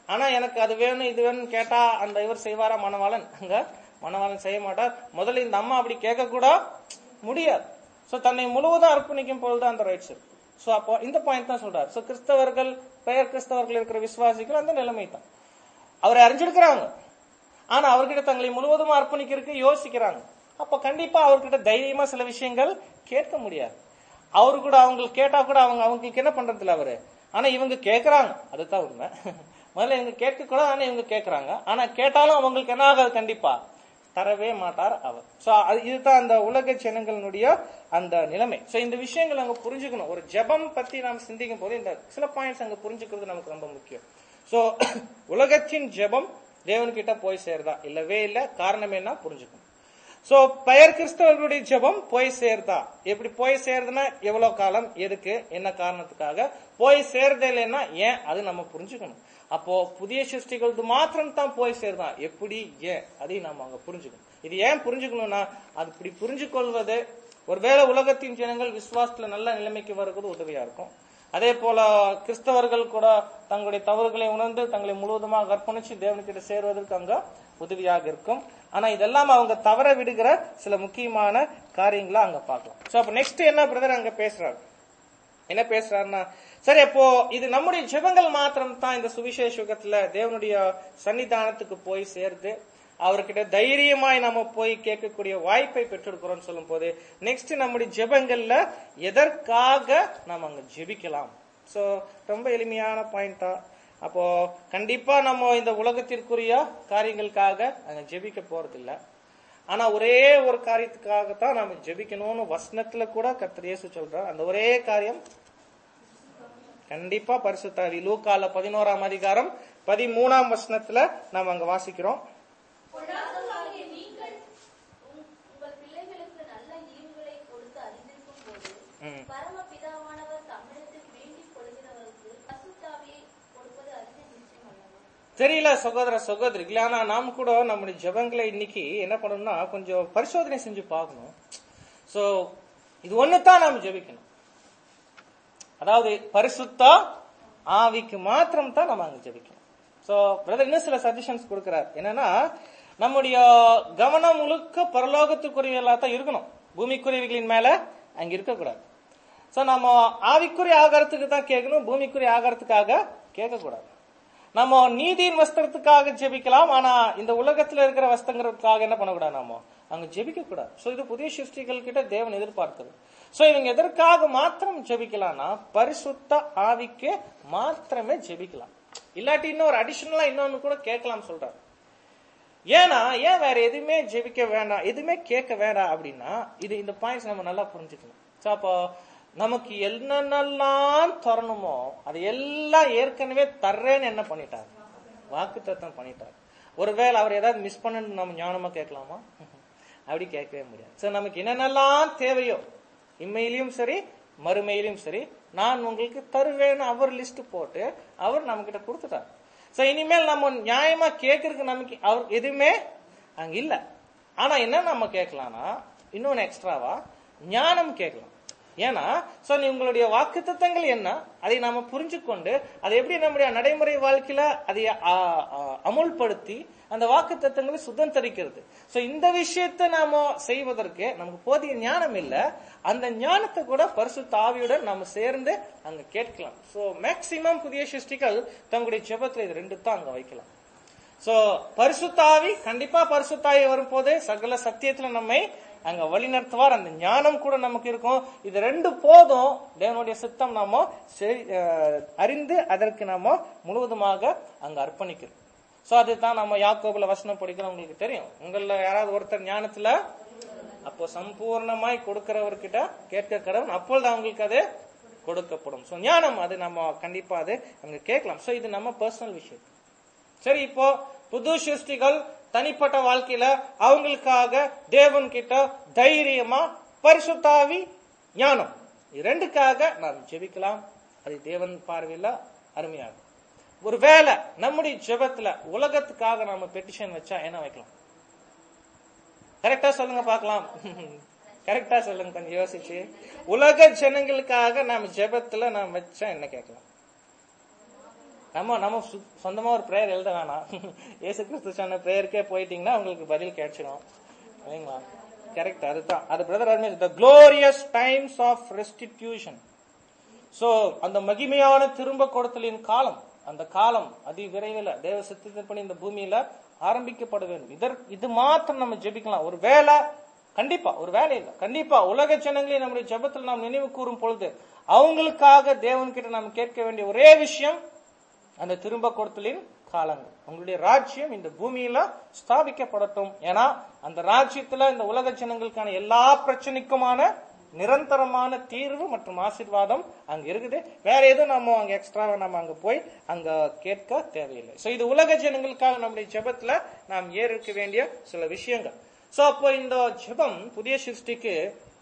ஆனா எனக்கு அது வேணும் இது வேணும்னு கேட்டா அந்த இவர் செய்வாரா மணவாளன் அங்க மணவாளன் செய்ய மாட்டார் முதல்ல இந்த அம்மா அப்படி கேட்க கூட முடியாது சோ தன்னை முழுவதும் அர்ப்பணிக்கும் பொழுதுதான் அந்த ரைட்ஸ் இருக்கு சோ அப்போ இந்த பாயிண்ட் தான் சொல்றாரு சோ கிறிஸ்தவர்கள் பெயர் கிறிஸ்தவர்கள் இருக்கிற விசுவாசிகள் அந்த நிலைமை தான் அவரை அறிஞ்சிருக்கிறாங்க ஆனா அவர்கிட்ட தங்களை முழுவதும் அர்ப்பணிக்கிறதுக்கு யோசிக்கிறாங்க அப்ப கண்டிப்பா அவர்கிட்ட தைரியமா சில விஷயங்கள் கேட்க முடியாது அவரு கூட அவங்க கேட்டா கூட அவங்க அவங்களுக்கு என்ன பண்றது இல்ல அவரு ஆனா இவங்க கேக்குறாங்க அதுதான் உண்மை முதல்ல இவங்க கேட்க கூட ஆனா இவங்க கேக்குறாங்க ஆனா கேட்டாலும் அவங்களுக்கு என்ன ஆகாது கண்டிப்பா தரவே மாட்டார் அவர் சோ அது இதுதான் அந்த உலக ஜனங்களுடைய அந்த நிலைமை சோ இந்த விஷயங்கள் அங்க புரிஞ்சுக்கணும் ஒரு ஜெபம் பத்தி நாம் சிந்திக்கும் போது இந்த சில பாயிண்ட்ஸ் அங்க புரிஞ்சுக்கிறது நமக்கு ரொம்ப முக்கியம் சோ உலகத்தின் ஜெபம் தேவன்கிட்ட போய் சேருதா இல்லவே இல்ல காரணம் என்ன புரிஞ்சுக்கணும் சோ பெயர் கிறிஸ்தவர்களுடைய ஜெபம் போய் சேருதா எப்படி போய் சேருதுன்னா எவ்வளவு காலம் எதுக்கு என்ன காரணத்துக்காக போய் சேருதே இல்லைன்னா ஏன் அது நம்ம புரிஞ்சுக்கணும் அப்போ புதிய சிருஷ்டிகளது மாத்திரம் தான் போய் சேருதான் எப்படி ஏன் அதையும் நம்ம அங்க புரிஞ்சுக்கணும் இது ஏன் புரிஞ்சுக்கணும்னா அது இப்படி புரிஞ்சு கொள்வது ஒருவேளை உலகத்தின் ஜனங்கள் விசுவாசத்துல நல்ல நிலைமைக்கு வருவது உதவியா இருக்கும் அதே போல கிறிஸ்தவர்கள் கூட தங்களுடைய தவறுகளை உணர்ந்து தங்களை முழுவதுமாக அர்ப்பணிச்சு தேவனுக்கிட்ட சேருவதற்கு அங்க உதவியாக இருக்கும் ஆனா இதெல்லாம் அவங்க தவற விடுகிற சில முக்கியமான காரியங்களை அங்க பார்க்கலாம் சோ அப்ப நெக்ஸ்ட் என்ன பிரதர் அங்க பேசுறாரு என்ன பேசுறாருன்னா சரி அப்போ இது நம்முடைய ஜெபங்கள் மாத்திரம் தான் இந்த சுவிசேஷ யுகத்துல தேவனுடைய சன்னிதானத்துக்கு போய் சேர்ந்து அவர்கிட்ட தைரியமாய் நம்ம போய் கேட்கக்கூடிய வாய்ப்பை பெற்றிருக்கிறோம் சொல்லும் போது நெக்ஸ்ட் நம்முடைய ஜெபங்கள்ல எதற்காக நாம் அங்க ஜெபிக்கலாம் சோ ரொம்ப எளிமையான பாயிண்டா அப்போ கண்டிப்பா நம்ம இந்த உலகத்திற்குரிய காரியங்களுக்காக அங்க ஜெபிக்க போறதில்ல ஆனா ஒரே ஒரு காரியத்துக்காக தான் நாம ஜெபிக்கணும்னு வசனத்துல கூட கர்த்தர் இயேசு சொல்றார் அந்த ஒரே காரியம் கண்டிப்பா பரிசுத்தாவி லூக்கால பதினோராம் அதிகாரம் பதிமூணாம் வசனத்துல நாம அங்க வாசிக்கிறோம் பொல்லாதவராகிய நீங்கள் உங்- உங்கள் பிள்ளைகளுக்கு நல்ல ஈவுகளை கொடுத்து அறிந்திருக்கும் போது ம். பரமபிதாவானவர் தம்மிடத்தில் வேண்டிக் கொள்கிறவருக்கு பசுத்தாவியை கொடுப்பது அதிக நிச்சயம் அல்லவா தெரியல சகோதர சகோதரிகளே ஆனா நாம் கூட நம்முடைய ஜெபங்களை இன்னைக்கு என்ன பண்ணணும்னா கொஞ்சம் பரிசோதனை செஞ்சு பார்க்கணும் சோ இது ஒண்ணுதான் நாம் ஜெபிக்கணும் அதாவது பரிசுத்த ஆவிக்கு மாத்திரம் தான் நம்ம அங்க ஜெபிக்கணும் சோ பிரதர் இன்னும் சில சஜஷன்ஸ் கொடுக்கிறார் என்னன்னா நம்முடைய கவனம் முழுக்க பரலோகத்துக்குரியவர்களா தான் இருக்கணும் பூமிக்குரியவைகளின் மேல அங்க இருக்கக்கூடாது சோ நம்ம ஆவிக்குரிய ஆகாரத்துக்கு தான் கேட்கணும் பூமிக்குரிய ஆகாரத்துக்காக கேட்கக்கூடாது நம்ம நீதியின் வஸ்திரத்துக்காக ஜெபிக்கலாம் ஆனா இந்த உலகத்துல இருக்கிற வஸ்திரங்களுக்காக என்ன பண்ணக்கூடாது நாம அங்க ஜெபிக்க கூடாது சோ இது புதிய சிருஷ்டிகள் கிட்ட தேவன் எதிர்பார்த்தது சோ இவங்க எதற்காக மாத்திரம் ஜெபிக்கலாம்னா பரிசுத்த ஆவிக்கு மாத்திரமே ஜெபிக்கலாம் இல்லாட்டி இன்னும் ஒரு அடிஷனலா இன்னொன்னு கூட கேட்கலாம் சொல்றாரு ஏன்னா ஏன் வேற எதுவுமே ஜெபிக்க வேண்டாம் எதுவுமே கேட்க வேண்டாம் அப்படின்னா இது இந்த பாயிண்ட்ஸ் நம்ம நல்லா புரிஞ்சுக்கணும் சோ அப்போ நமக்கு என்னென்னலாம் தரணுமோ அது எல்லாம் ஏற்கனவே தர்றேன்னு என்ன பண்ணிட்டார் வாக்கு தத்தம் பண்ணிட்டார் ஒருவேளை அவர் ஏதாவது மிஸ் பண்ணு நம்ம ஞானமா கேட்கலாமா அப்படி கேட்கவே முடியாது சோ நமக்கு என்னென்னலாம் தேவையோ இம்மையிலையும் சரி மறுமையிலும் சரி நான் உங்களுக்கு தருவேன்னு அவர் லிஸ்ட் போட்டு அவர் நம்ம கிட்ட கொடுத்துட்டார் சோ இனிமேல் நம்ம நியாயமா கேட்கறதுக்கு நமக்கு அவர் எதுவுமே அங்க இல்ல ஆனா என்ன நம்ம கேட்கலாம்னா இன்னொன்னு எக்ஸ்ட்ராவா ஞானம் கேட்கலாம் ஏன்னா சோ நீ உங்களுடைய வாக்குத்தத்தங்கள் என்ன அதை நாம புரிஞ்சுக்கொண்டு அதை எப்படி நம்முடைய நடைமுறை வாழ்க்கையில அதை ஆ, ஆ, அமுல்படுத்தி அந்த வாக்குத்தத்தங்களை சுதந்திரிக்கிறது சோ இந்த விஷயத்தை நாம செய்வதற்கு நமக்கு போதிய ஞானம் இல்ல அந்த ஞானத்தை கூட பரிசுத்த ஆவியுடன் நாம சேர்ந்து அங்க கேட்கலாம் சோ மேக்சிமம் புதிய சிருஷ்டிகள் தங்களுடைய ஜெபத்துல இது ரெண்டு தான் அங்க வைக்கலாம் சோ பரிசுத்தாவி கண்டிப்பா பரிசுத்தாவி வரும்போது சகல சத்தியத்துல நம்மை அங்க வழிநடத்துவார் அந்த ஞானம் கூட நமக்கு இருக்கும் இது ரெண்டு போதும் தேவனுடைய சித்தம் நாம செய்- அஹ், அறிந்து அதற்கு நாம முழுவதுமாக அங்க அர்ப்பணிக்கிறோம் சோ அதுதான் நம்ம யாக்கோபுல வசனம் படிக்கிறோம் உங்களுக்கு தெரியும் உங்கள யாராவது ஒருத்தர் ஞானத்துல அப்போ சம்பூர்ணமாய் கொடுக்கிறவர்கிட்ட கேட்க கடவுள் அப்பொழுது அவங்களுக்கு அது கொடுக்கப்படும் சோ ஞானம் அது நம்ம கண்டிப்பா அது அங்க கேட்கலாம் சோ இது நம்ம பர்சனல் விஷயம் சரி இப்போ புது சிருஷ்டிகள் தனிப்பட்ட வாழ்க்கையில அவங்களுக்காக தேவன் கிட்ட தைரியமா பரிசுத்தாவி ஞானம் இது ரெண்டுக்காக நாம் ஜெபிக்கலாம் அது தேவன் பார்வையில அருமையாகும் ஒருவேளை நம்முடைய ஜெபத்துல உலகத்துக்காக நாம பெட்டிஷன் வச்சா என்ன வைக்கலாம் கரெக்டா சொல்லுங்க பார்க்கலாம் கரெக்டா சொல்லுங்க கொஞ்சம் யோசிச்சு உலக ஜனங்களுக்காக நாம ஜெபத்துல நாம் வச்சா என்ன கேட்கலாம் நம்ம நம்ம சு- சொந்தமா ஒரு பிரேயர் எழுத வேணாம் இயேசு கிறிஸ்து சொன்ன பிரேயருக்கே போயிட்டீங்கன்னா உங்களுக்கு பதில் கிடைச்சிடும் சரிங்களா கரெக்ட் அதுதான் அது பிரதர் அருமே the glorious times of restitution so அந்த மகிமையான திரும்ப கொடுத்தலின் காலம் அந்த காலம் அதி விரைவில் தேவ சித்தத்தின்படி இந்த பூமியில ஆரம்பிக்கப்பட வேண்டும் இதற்கு இது மாத்திரம் நம்ம ஜெபிக்கலாம் ஒரு வேலை கண்டிப்பா ஒரு வேலை இல்ல கண்டிப்பா உலக ஜனங்களை நம்முடைய ஜெபத்தில் நாம் நினைவு கூறும் பொழுது அவங்களுக்காக தேவன்கிட்ட நாம் கேட்க வேண்டிய ஒரே விஷயம் அந்த திரும்ப கொடுத்தலின் காலங்கள் உங்களுடைய ராஜ்யம் இந்த பூமியில ஸ்தாபிக்கப்படட்டும் ஏன்னா அந்த ராஜ்யத்துல இந்த உலக ஜனங்களுக்கான எல்லா பிரச்சனைக்குமான நிரந்தரமான தீர்வு மற்றும் ஆசீர்வாதம் அங்க இருக்குது வேற எதுவும் நம்ம அங்க எக்ஸ்ட்ராவா நம்ம அங்க போய் அங்க கேட்க தேவையில்லை சோ இது உலக ஜனங்களுக்காக நம்முடைய ஜெபத்துல நாம் ஏற்க வேண்டிய சில விஷயங்கள் சோ அப்போ இந்த ஜெபம் புதிய சிருஷ்டிக்கு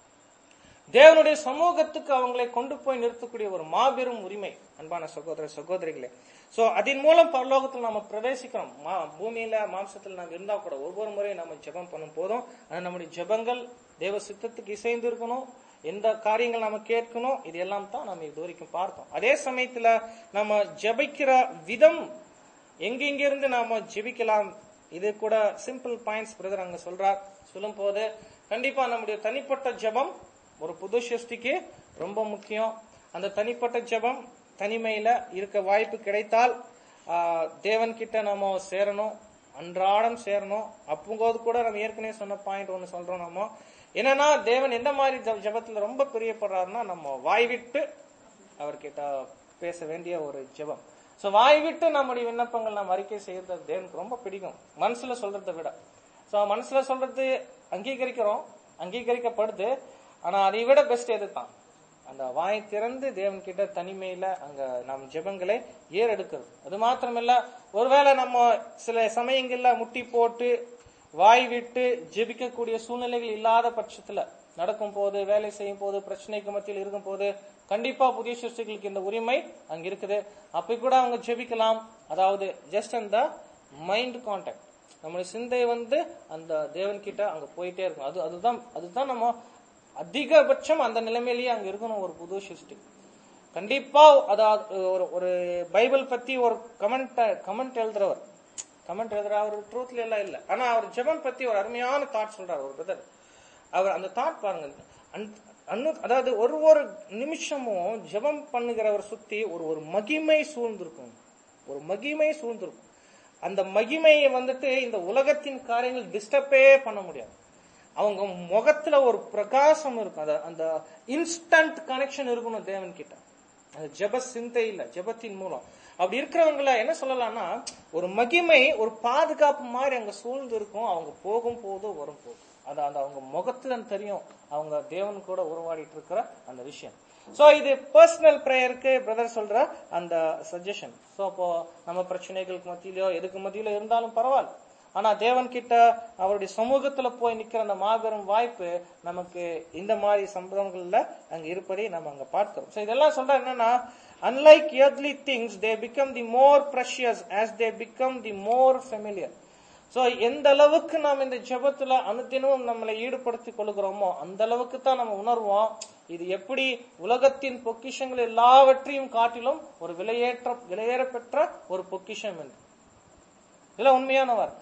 தேவனுடைய சமூகத்துக்கு அவங்களை கொண்டு போய் நிறுத்தக்கூடிய ஒரு மாபெரும் உரிமை அன்பான சகோதர சகோதரிகளே சோ அதன் மூலம் பரலோகத்தில் நம்ம பிரவேசிக்கிறோம் மா- பூமியில மாம்சத்தில் நாம் இருந்தா கூட ஒவ்வொரு முறையும் நம்ம ஜெபம் பண்ணும் போதும் ஆனா நம்முடைய ஜெபங்கள் தேவ சித்தத்துக்கு இசைந்து இருக்கணும் எந்த காரியங்கள் நம்ம கேட்கணும் இது எல்லாம் தான் நம்ம இது வரைக்கும் பார்த்தோம் அதே சமயத்துல நம்ம ஜெபிக்கிற விதம் எங்கெங்கிருந்து நாம ஜெபிக்கலாம் இது கூட சிம்பிள் பாயிண்ட்ஸ் பிரதர் அங்க சொல்றார் சொல்லும் போது கண்டிப்பா நம்முடைய தனிப்பட்ட ஜெபம் ஒரு புது சிருஷ்டிக்கு ரொம்ப முக்கியம் அந்த தனிப்பட்ட ஜெபம் தனிமையில இருக்க வாய்ப்பு கிடைத்தால் ஆஹ், தேவன் கிட்ட நம்ம சேரணும் அன்றாடம் சேரணும் அப்போது கூட நம்ம ஏற்கனவே சொன்ன பாயிண்ட் ஒன்னு சொல்றோம் நம்ம என்னன்னா தேவன் எந்த மாதிரி ஜெப- ஜெபத்துல ரொம்ப பிரியப்படுறாருன்னா நம்ம வாய் விட்டு அவர்கிட்ட பேச வேண்டிய ஒரு ஜெபம் சோ வாய் விட்டு நம்முடைய விண்ணப்பங்கள் நாம் அறிக்கை செய்யறது தேவனுக்கு ரொம்ப பிடிக்கும் மனசுல சொல்றதை விட சோ மனசுல சொல்றது அங்கீகரிக்கிறோம் அங்கீகரிக்கப்படுது ஆனா அதை விட பெஸ்ட் எது தான் அந்த வாய் திறந்து தேவன் கிட்ட தனிமையில அங்க நம் ஜெபங்களை ஏறெடுக்கிறது அது மாத்திரமில்ல ஒருவேளை நம்ம சில சமயங்கள்ல முட்டி போட்டு வாய் விட்டு ஜெபிக்கக்கூடிய சூழ்நிலைகள் இல்லாத பட்சத்துல நடக்கும் போது வேலை செய்யும் போது பிரச்சனைக்கு மத்தியில் இருக்கும் போது கண்டிப்பா புதிய சிருஷ்டிகளுக்கு இந்த உரிமை அங்க இருக்குது அப்ப கூட அவங்க ஜெபிக்கலாம் அதாவது ஜஸ்ட் அந்த மைண்ட் கான்டாக்ட் நம்மளுடைய சிந்தை வந்து அந்த தேவன் கிட்ட அங்க போயிட்டே இருக்கும் அது அதுதான் அதுதான் நம்ம அதிகபட்சம் அந்த நிலைமையிலேயே அங்க இருக்கணும் ஒரு புது சிருஷ்டி கண்டிப்பா அதாவது ஒரு ஒரு பைபிள் பத்தி ஒரு கமெண்ட் கமெண்ட் எழுதுறவர் கமெண்ட் எழுதுற அவர் ட்ரூத்ல எல்லாம் இல்ல ஆனா அவர் ஜெபம் பத்தி ஒரு அருமையான தாட் சொல்றாரு ஒரு பிரதர் அவர் அந்த தாட் பாருங்க அன்- அன்னு- அதாவது ஒரு ஒரு நிமிஷமும் ஜெபம் பண்ணுகிறவர் சுத்தி ஒரு ஒரு மகிமை சூழ்ந்திருக்கும் ஒரு மகிமை சூழ்ந்திருக்கும் அந்த மகிமையை வந்துட்டு இந்த உலகத்தின் காரியங்கள் டிஸ்டர்பே பண்ண முடியாது அவங்க முகத்துல ஒரு பிரகாசம் இருக்கும் அந்த அந்த இன்ஸ்டன்ட் கனெக்ஷன் இருக்கணும் தேவன் கிட்ட அந்த ஜெப சிந்தையில ஜெபத்தின் மூலம் அப்படி இருக்கிறவங்கள என்ன சொல்லலாம்னா ஒரு மகிமை ஒரு பாதுகாப்பு மாதிரி அங்க சூழ்ந்து இருக்கும் அவங்க போகும் போது வரும் போது அது அந்த அவங்க முகத்துல தெரியும் அவங்க தேவன் கூட உருவாடிட்டு இருக்கிற அந்த விஷயம் சோ இது பர்சனல் ப்ரேயருக்கு பிரதர் சொல்ற அந்த சஜஷன் சோ அப்போ நம்ம பிரச்சனைகளுக்கு மத்தியிலயோ எதுக்கு மத்தியிலோ இருந்தாலும் பரவாயில்ல ஆனா தேவன் கிட்ட அவருடைய சமூகத்துல போய் நிக்கிற அந்த மாபெரும் வாய்ப்பு நமக்கு இந்த மாதிரி சம்பவங்கள்ல அங்க இருப்பதை நம்ம அங்க பார்க்கிறோம் சோ இதெல்லாம் சொல்ற என்னன்னா unlike earthly things they become the more precious as they become the more familiar so எந்த அளவுக்கு நாம் இந்த ஜெபத்துல அனுதினமும் நம்மளை ஈடுபடுத்திக் கொள்கிறோமோ அந்த அளவுக்கு தான் நம்ம உணர்வோம் இது எப்படி உலகத்தின் பொக்கிஷங்கள் எல்லாவற்றையும் காட்டிலும் ஒரு விலையேற்ற விலையேற பெற்ற ஒரு பொக்கிஷம் என்று இதெல்லாம் உண்மையான வார்த்தை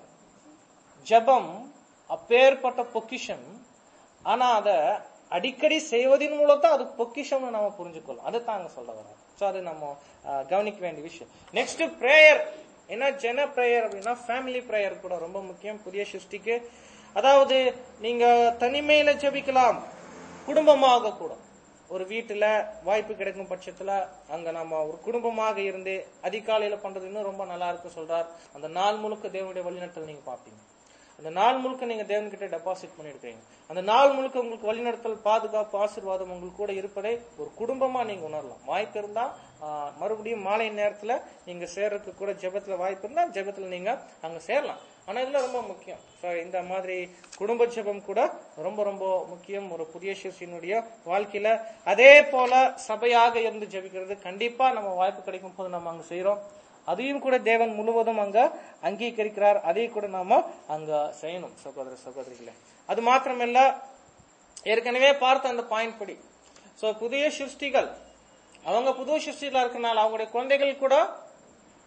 ஜெபம் அப்பேற்பட்ட பொக்கிஷம் ஆனா அத அடிக்கடி செய்வதன் மூலம் தான் அது பொக்கிஷம்னு நம்ம புரிஞ்சுக்கொள்ளும் அதை தாங்க சொல்ல வரோம் சோ அது நம்ம அஹ், கவனிக்க வேண்டிய விஷயம் நெக்ஸ்ட் பிரேயர் என்ன ஜென பிரேயர் அப்படின்னா ஃபேமிலி பிரேயர் கூட ரொம்ப முக்கியம் புதிய சிருஷ்டிக்கு அதாவது நீங்க தனிமையில ஜெபிக்கலாம் குடும்பமாக கூட ஒரு வீட்டுல வாய்ப்பு கிடைக்கும் பட்சத்துல அங்க நம்ம ஒரு குடும்பமாக இருந்து அதிகாலையில பண்றது இன்னும் ரொம்ப நல்லா இருக்கு சொல்றார் அந்த நாள் முழுக்க தேவனுடைய வழிநடத்தல் நீங்க பாப்பீங்க அந்த நாள் முழுக்க நீங்க தேவன் கிட்ட டெபாசிட் பண்ணிருக்கீங்க அந்த நாள் முழுக்க உங்களுக்கு வழிநடத்தல் பாதுகாப்பு ஆசீர்வாதம் உங்களுக்கு கூட இருப்பதை ஒரு குடும்பமா நீங்க உணரலாம் வாய்ப்பு இருந்தா ஆஹ், மறுபடியும் மாலை நேரத்துல நீங்க சேர்றதுக்கு கூட ஜெபத்துல வாய்ப்பு இருந்தா ஜெபத்துல நீங்க அங்க சேரலாம் ஆனா இதுல ரொம்ப முக்கியம் So, இந்த மாதிரி குடும்ப ஜெபம் கூட ரொம்ப ரொம்ப முக்கியம் ஒரு புதிய சிறுசியினுடைய வாழ்க்கையில அதே போல சபையாக இருந்து ஜெபிக்கிறது கண்டிப்பா நம்ம வாய்ப்பு கிடைக்கும் போது நம்ம அங்க செய்யறோம் அதையும் கூட தேவன் முழுவதும் அங்க அங்கீகரிக்கிறார் அதை கூட நாம அங்க செய்யணும் சகோதர சகோதரிகளே அது மாத்திரமல்ல ஏற்கனவே பார்த்த அந்த பாயிண்ட் படி சோ புதிய சிருஷ்டிகள் அவங்க புது சிருஷ்டிகளா இருக்கனால அவங்களுடைய குழந்தைகள் கூட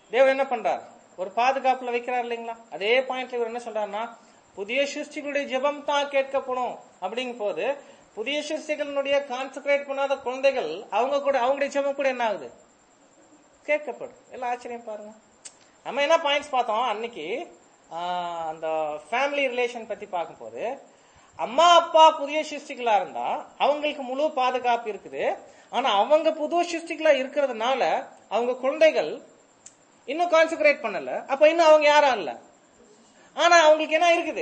தேவன் என்ன பண்றார் ஒரு பாதுகாப்புல வைக்கிறார் இல்லைங்களா அதே பாயிண்ட்ல இவர் என்ன சொல்றாருன்னா புதிய சிருஷ்டிகளுடைய ஜெபம் தான் கேட்கப்படும் அப்படிங்கும் போது புதிய சிருஷ்டிகளுடைய கான்சென்ட்ரேட் பண்ணாத குழந்தைகள் அவங்க கூட அவங்களுடைய ஜெபம் கூட என்ன ஆகுது கேட்கப்படும் எல்லாம் ஆச்சரியம் பாருங்க நம்ம என்ன பாயிண்ட்ஸ் பார்த்தோம் அன்னைக்கு ஆஹ், அந்த ஃபேமிலி ரிலேஷன் பத்தி பார்க்கும்போது அம்மா அப்பா புதிய சிருஷ்டிகளா இருந்தா அவங்களுக்கு முழு பாதுகாப்பு இருக்குது ஆனா அவங்க புது சிருஷ்டிகளா இருக்கிறதுனால அவங்க குழந்தைகள் இன்னும் கான்சென்ட்ரேட் பண்ணல அப்ப இன்னும் அவங்க யாரும் இல்ல ஆனா அவங்களுக்கு என்ன இருக்குது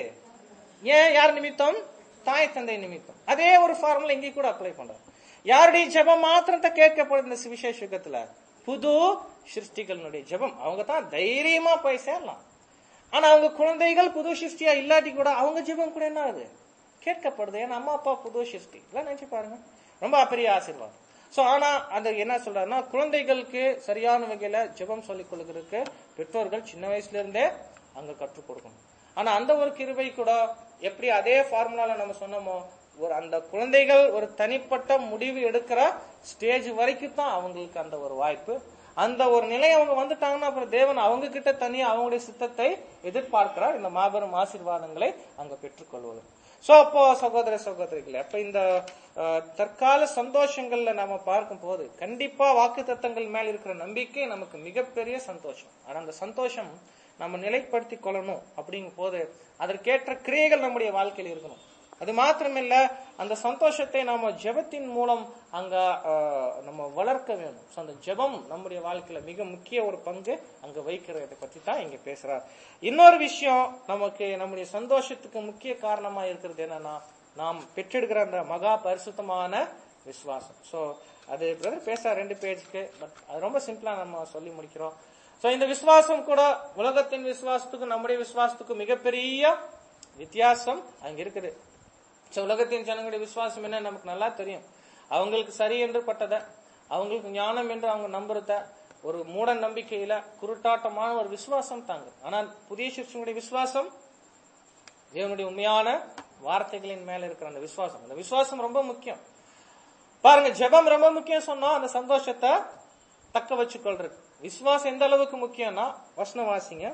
ஏன் யார் நிமித்தம் தாய் தந்தை நிமித்தம் அதே ஒரு ஃபார்முலா இங்கே கூட அப்ளை பண்றோம் யாருடைய ஜெபம் மாத்திரத்தை கேட்கப்படுது இந்த சுவிசேஷ யுகத்துல புது சிருஷ்டிகளுடைய ஜெபம் அவங்க தான் தைரியமா போய் சேரலாம் ஆனா அவங்க குழந்தைகள் புது சிருஷ்டியா இல்லாட்டி கூட அவங்க ஜெபம் கூட என்ன ஆகுது கேட்கப்படுது ஏன்னா அம்மா அப்பா புது சிருஷ்டி எல்லாம் நினைச்சு பாருங்க ரொம்ப பெரிய ஆசீர்வாதம் சோ ஆனா அந்த என்ன சொல்றாருன்னா குழந்தைகளுக்கு சரியான வகையில ஜெபம் சொல்லிக் கொடுக்கறதுக்கு பெற்றோர்கள் சின்ன வயசுல இருந்தே அங்க கற்றுக் கொடுக்கணும் ஆனா அந்த ஒரு கிருபை கூட எப்படி அதே ஃபார்முலால நம்ம சொன்னோமோ ஒரு அந்த குழந்தைகள் ஒரு தனிப்பட்ட முடிவு எடுக்கிற ஸ்டேஜ் வரைக்கும் தான் அவங்களுக்கு அந்த ஒரு வாய்ப்பு அந்த ஒரு நிலை அவங்க வந்துட்டாங்கன்னா அப்புறம் தேவன் அவங்க கிட்ட தனியா அவங்களுடைய சித்தத்தை எதிர்பார்க்கிறார் இந்த மாபெரும் ஆசீர்வாதங்களை அங்க பெற்றுக்கொள்வது சோ அப்போ சகோதர சகோதரிகளே அப்ப இந்த அஹ், தற்கால சந்தோஷங்கள்ல நாம பார்க்கும் போது கண்டிப்பா வாக்கு தத்தங்கள் மேல் இருக்கிற நம்பிக்கை நமக்கு மிகப்பெரிய சந்தோஷம் ஆனா அந்த சந்தோஷம் நம்ம நிலைப்படுத்திக் கொள்ளணும் அப்படிங்கும் போது அதற்கேற்ற கிரியைகள் நம்முடைய வாழ்க்கையில் இருக்கணும் அது மாத்திரமில்ல அந்த சந்தோஷத்தை நாம ஜெபத்தின் மூலம் அங்க அஹ், நம்ம வளர்க்க வேணும் So, அந்த ஜெபம் நம்முடைய வாழ்க்கையில மிக முக்கிய ஒரு பங்கு அங்க வைக்கிறதை பத்தி தான் இங்க பேசுறார் இன்னொரு விஷயம் நமக்கு நம்முடைய சந்தோஷத்துக்கு முக்கிய காரணமா இருக்கிறது என்னன்னா நாம் பெற்றெடுக்கிற அந்த மகா பரிசுத்தமான விசுவாசம் சோ அது பிரதர் பேச ரெண்டு பேஜ்க்கு பட் அது ரொம்ப சிம்பிளா நம்ம சொல்லி முடிக்கிறோம் சோ இந்த விசுவாசம் கூட உலகத்தின் விசுவாசத்துக்கும் நம்முடைய விசுவாசத்துக்கும் மிகப்பெரிய வித்தியாசம் அங்க இருக்குது சோ உலகத்தின் ஜனங்களுடைய விசுவாசம் என்ன நமக்கு நல்லா தெரியும் அவங்களுக்கு சரி என்று பட்டத அவங்களுக்கு ஞானம் என்று அவங்க நம்புறத ஒரு மூட நம்பிக்கையில குருட்டாட்டமான ஒரு விசுவாசம் தாங்க ஆனால் புதிய சிருஷ்டிகளுடைய விசுவாசம் தேவனுடைய உண்மையான வார்த்தைகளின் மேல இருக்கிற அந்த விசுவாசம் அந்த விசுவாசம் ரொம்ப முக்கியம் பாருங்க ஜெபம் ரொம்ப முக்கியம் சொன்னோம் அந்த சந்தோஷத்தை தக்க வச்சுக்கொள்றது விசுவாசம் எந்த அளவுக்கு முக்கியம்னா வசனம் வாசிங்க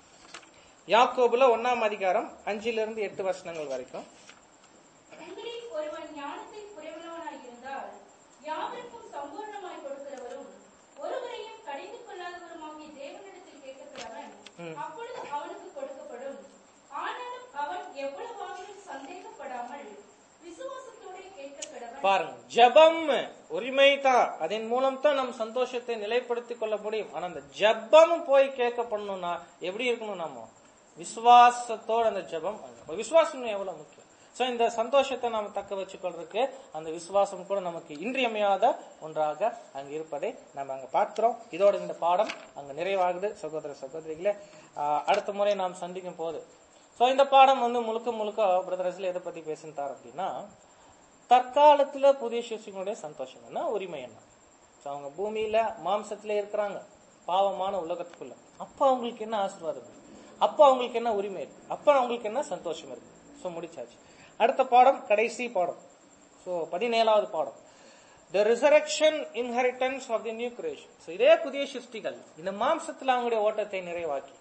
யாக்கோபுல ஒன்னாம் அதிகாரம் அஞ்சுல இருந்து எட்டு வசனங்கள் வரைக்கும் உங்களில் ஒருவன் ஞானத்தில் குறைவுள்ளவனாய் இருந்தால் யாவருக்கும் சம்பூர்ணமாய் கொடுக்கிறவரும் ஒருவரையும் கடிந்து கொள்ளாதவருமாகிய தேவனிடத்தில் கேட்கப்படவன் ம். அப்பொழுது அவனுக்கு கொடுக்கப்படும் ஆனாலும் அவன் எவ்வளவாகிலும் சந்தேகப்படாமல் விசுவாசத்தோட கேட்கப்படவன் பாருங்க ஜெபம் உரிமை தான் அதன் மூலம் தான் நம் சந்தோஷத்தை நிலைப்படுத்திக் கொள்ள முடியும் ஆனா அந்த ஜெபம் போய் கேட்கப்படணும்னா எப்படி இருக்கணும் நாம விசுவாசத்தோட அந்த ஜெபம் அப்ப விசுவாசம் எவ்வளவு முக்கியம் சோ இந்த சந்தோஷத்தை நாம தக்க வச்சுக்கொள்றதுக்கு அந்த விசுவாசம் கூட நமக்கு இன்றியமையாத ஒன்றாக அங்க இருப்பதை நம்ம அங்க பார்க்கிறோம் இதோட இந்த பாடம் அங்க நிறைவாகுது சகோதர சகோதரிகளே ஆஹ் அடுத்த முறை நாம் சந்திக்கும் போது சோ இந்த பாடம் வந்து முழுக்க முழுக்க பிரதர் ரசில் எதை பத்தி பேசிட்டார் அப்படின்னா தற்காலத்துல புதிய சிசுகளுடைய சந்தோஷம் என்ன உரிமை என்ன So, அவங்க பூமியில மாம்சத்துல இருக்கிறாங்க பாவமான உலகத்துக்குள்ள அப்ப அவங்களுக்கு என்ன ஆசீர்வாதம் இருக்கு அப்ப அவங்களுக்கு என்ன உரிமை இருக்கு அப்ப அவங்களுக்கு என்ன சந்தோஷம் இருக்கு சோ முடிச்சாச்சு அடுத்த பாடம் கடைசி பாடம் சோ பதினேழாவது பாடம் the resurrection inheritance of the new creation so இதே புதிய சிருஷ்டிகள் இந்த மாம்சத்துல அவங்களுடைய ஓட்டத்தை நிறைவாக்கி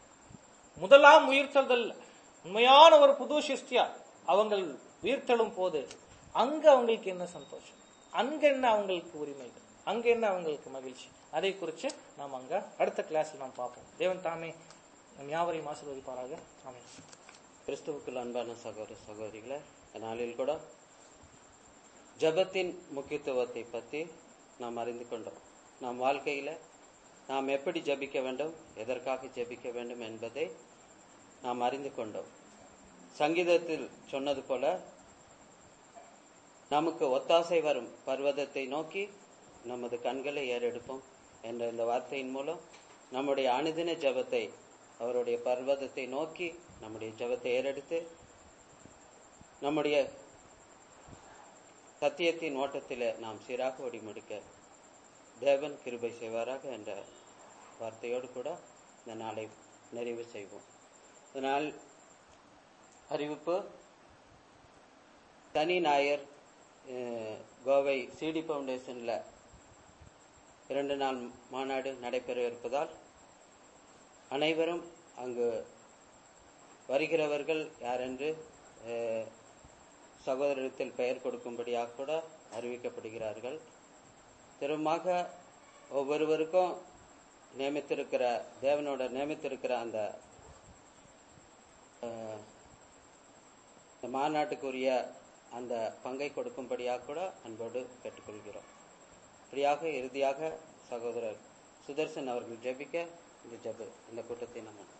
முதலாம் உயிர்த்தெழுதல் உண்மையான ஒரு புது சிருஷ்டியா அவங்க உயிர்த்தெழும் போது அங்க அவங்களுக்கு என்ன சந்தோஷம் அங்க என்ன அவங்களுக்கு உரிமைகள் அங்க என்ன அவங்களுக்கு மகிழ்ச்சி அதை குறித்து நாம் அங்க அடுத்த கிளாஸ்ல நாம் பார்ப்போம் தேவன் தாமே நம் யாவரையும் ஆசீர்வதிப்பாராக ஆமென் கிறிஸ்துவுக்குள் அன்பான சகோதர சகோதரிகளே இந்த நாளில் கூட ஜெபத்தின் முக்கியத்துவத்தை பற்றி நாம் அறிந்து கொண்டோம் நம் வாழ்க்கையில நாம் எப்படி ஜெபிக்க வேண்டும் எதற்காக ஜெபிக்க வேண்டும் என்பதை நாம் அறிந்து கொண்டோம் சங்கீதத்தில் சொன்னது போல நமக்கு ஒத்தாசை வரும் பர்வதத்தை நோக்கி நமது கண்களை ஏறெடுப்போம் என்ற இந்த வார்த்தையின் மூலம் நம்முடைய அனுதின ஜெபத்தை அவருடைய பர்வதத்தை நோக்கி நம்முடைய ஜெபத்தை ஏறெடுத்து நம்முடைய சத்தியத்தின் ஓட்டத்திலே நாம் சீராக ஓடி முடிக்க தேவன் கிருபை செய்வாராக என்ற வார்த்தையோடு கூட இந்த நாளை நிறைவு செய்வோம் இதனால் அறிவிப்பு தனி நாயர் அஹ், கோவை சிடி ஃபவுண்டேஷன்ல இரண்டு நாள் மாநாடு நடைபெற இருப்பதால் அனைவரும் அங்கு வருகிறவர்கள் யாரென்று அஹ், சகோதரத்தில் பெயர் கொடுக்கும்படியாக கூட அறிவிக்கப்படுகிறார்கள் திரும்பமாக ஒவ்வொருவருக்கும் நியமித்திருக்கிற தேவனோட நியமித்திருக்கிற அந்த அஹ், இந்த மாநாட்டுக்குரிய அந்த பங்கை கொடுக்கும்படியாக கூட அன்போடு கேட்டுக்கொள்கிறோம் இப்படியாக இறுதியாக சகோதரர் சுதர்சன் அவர்கள் ஜெபிக்க இந்த ஜெப இந்த கூட்டத்தை நம்ம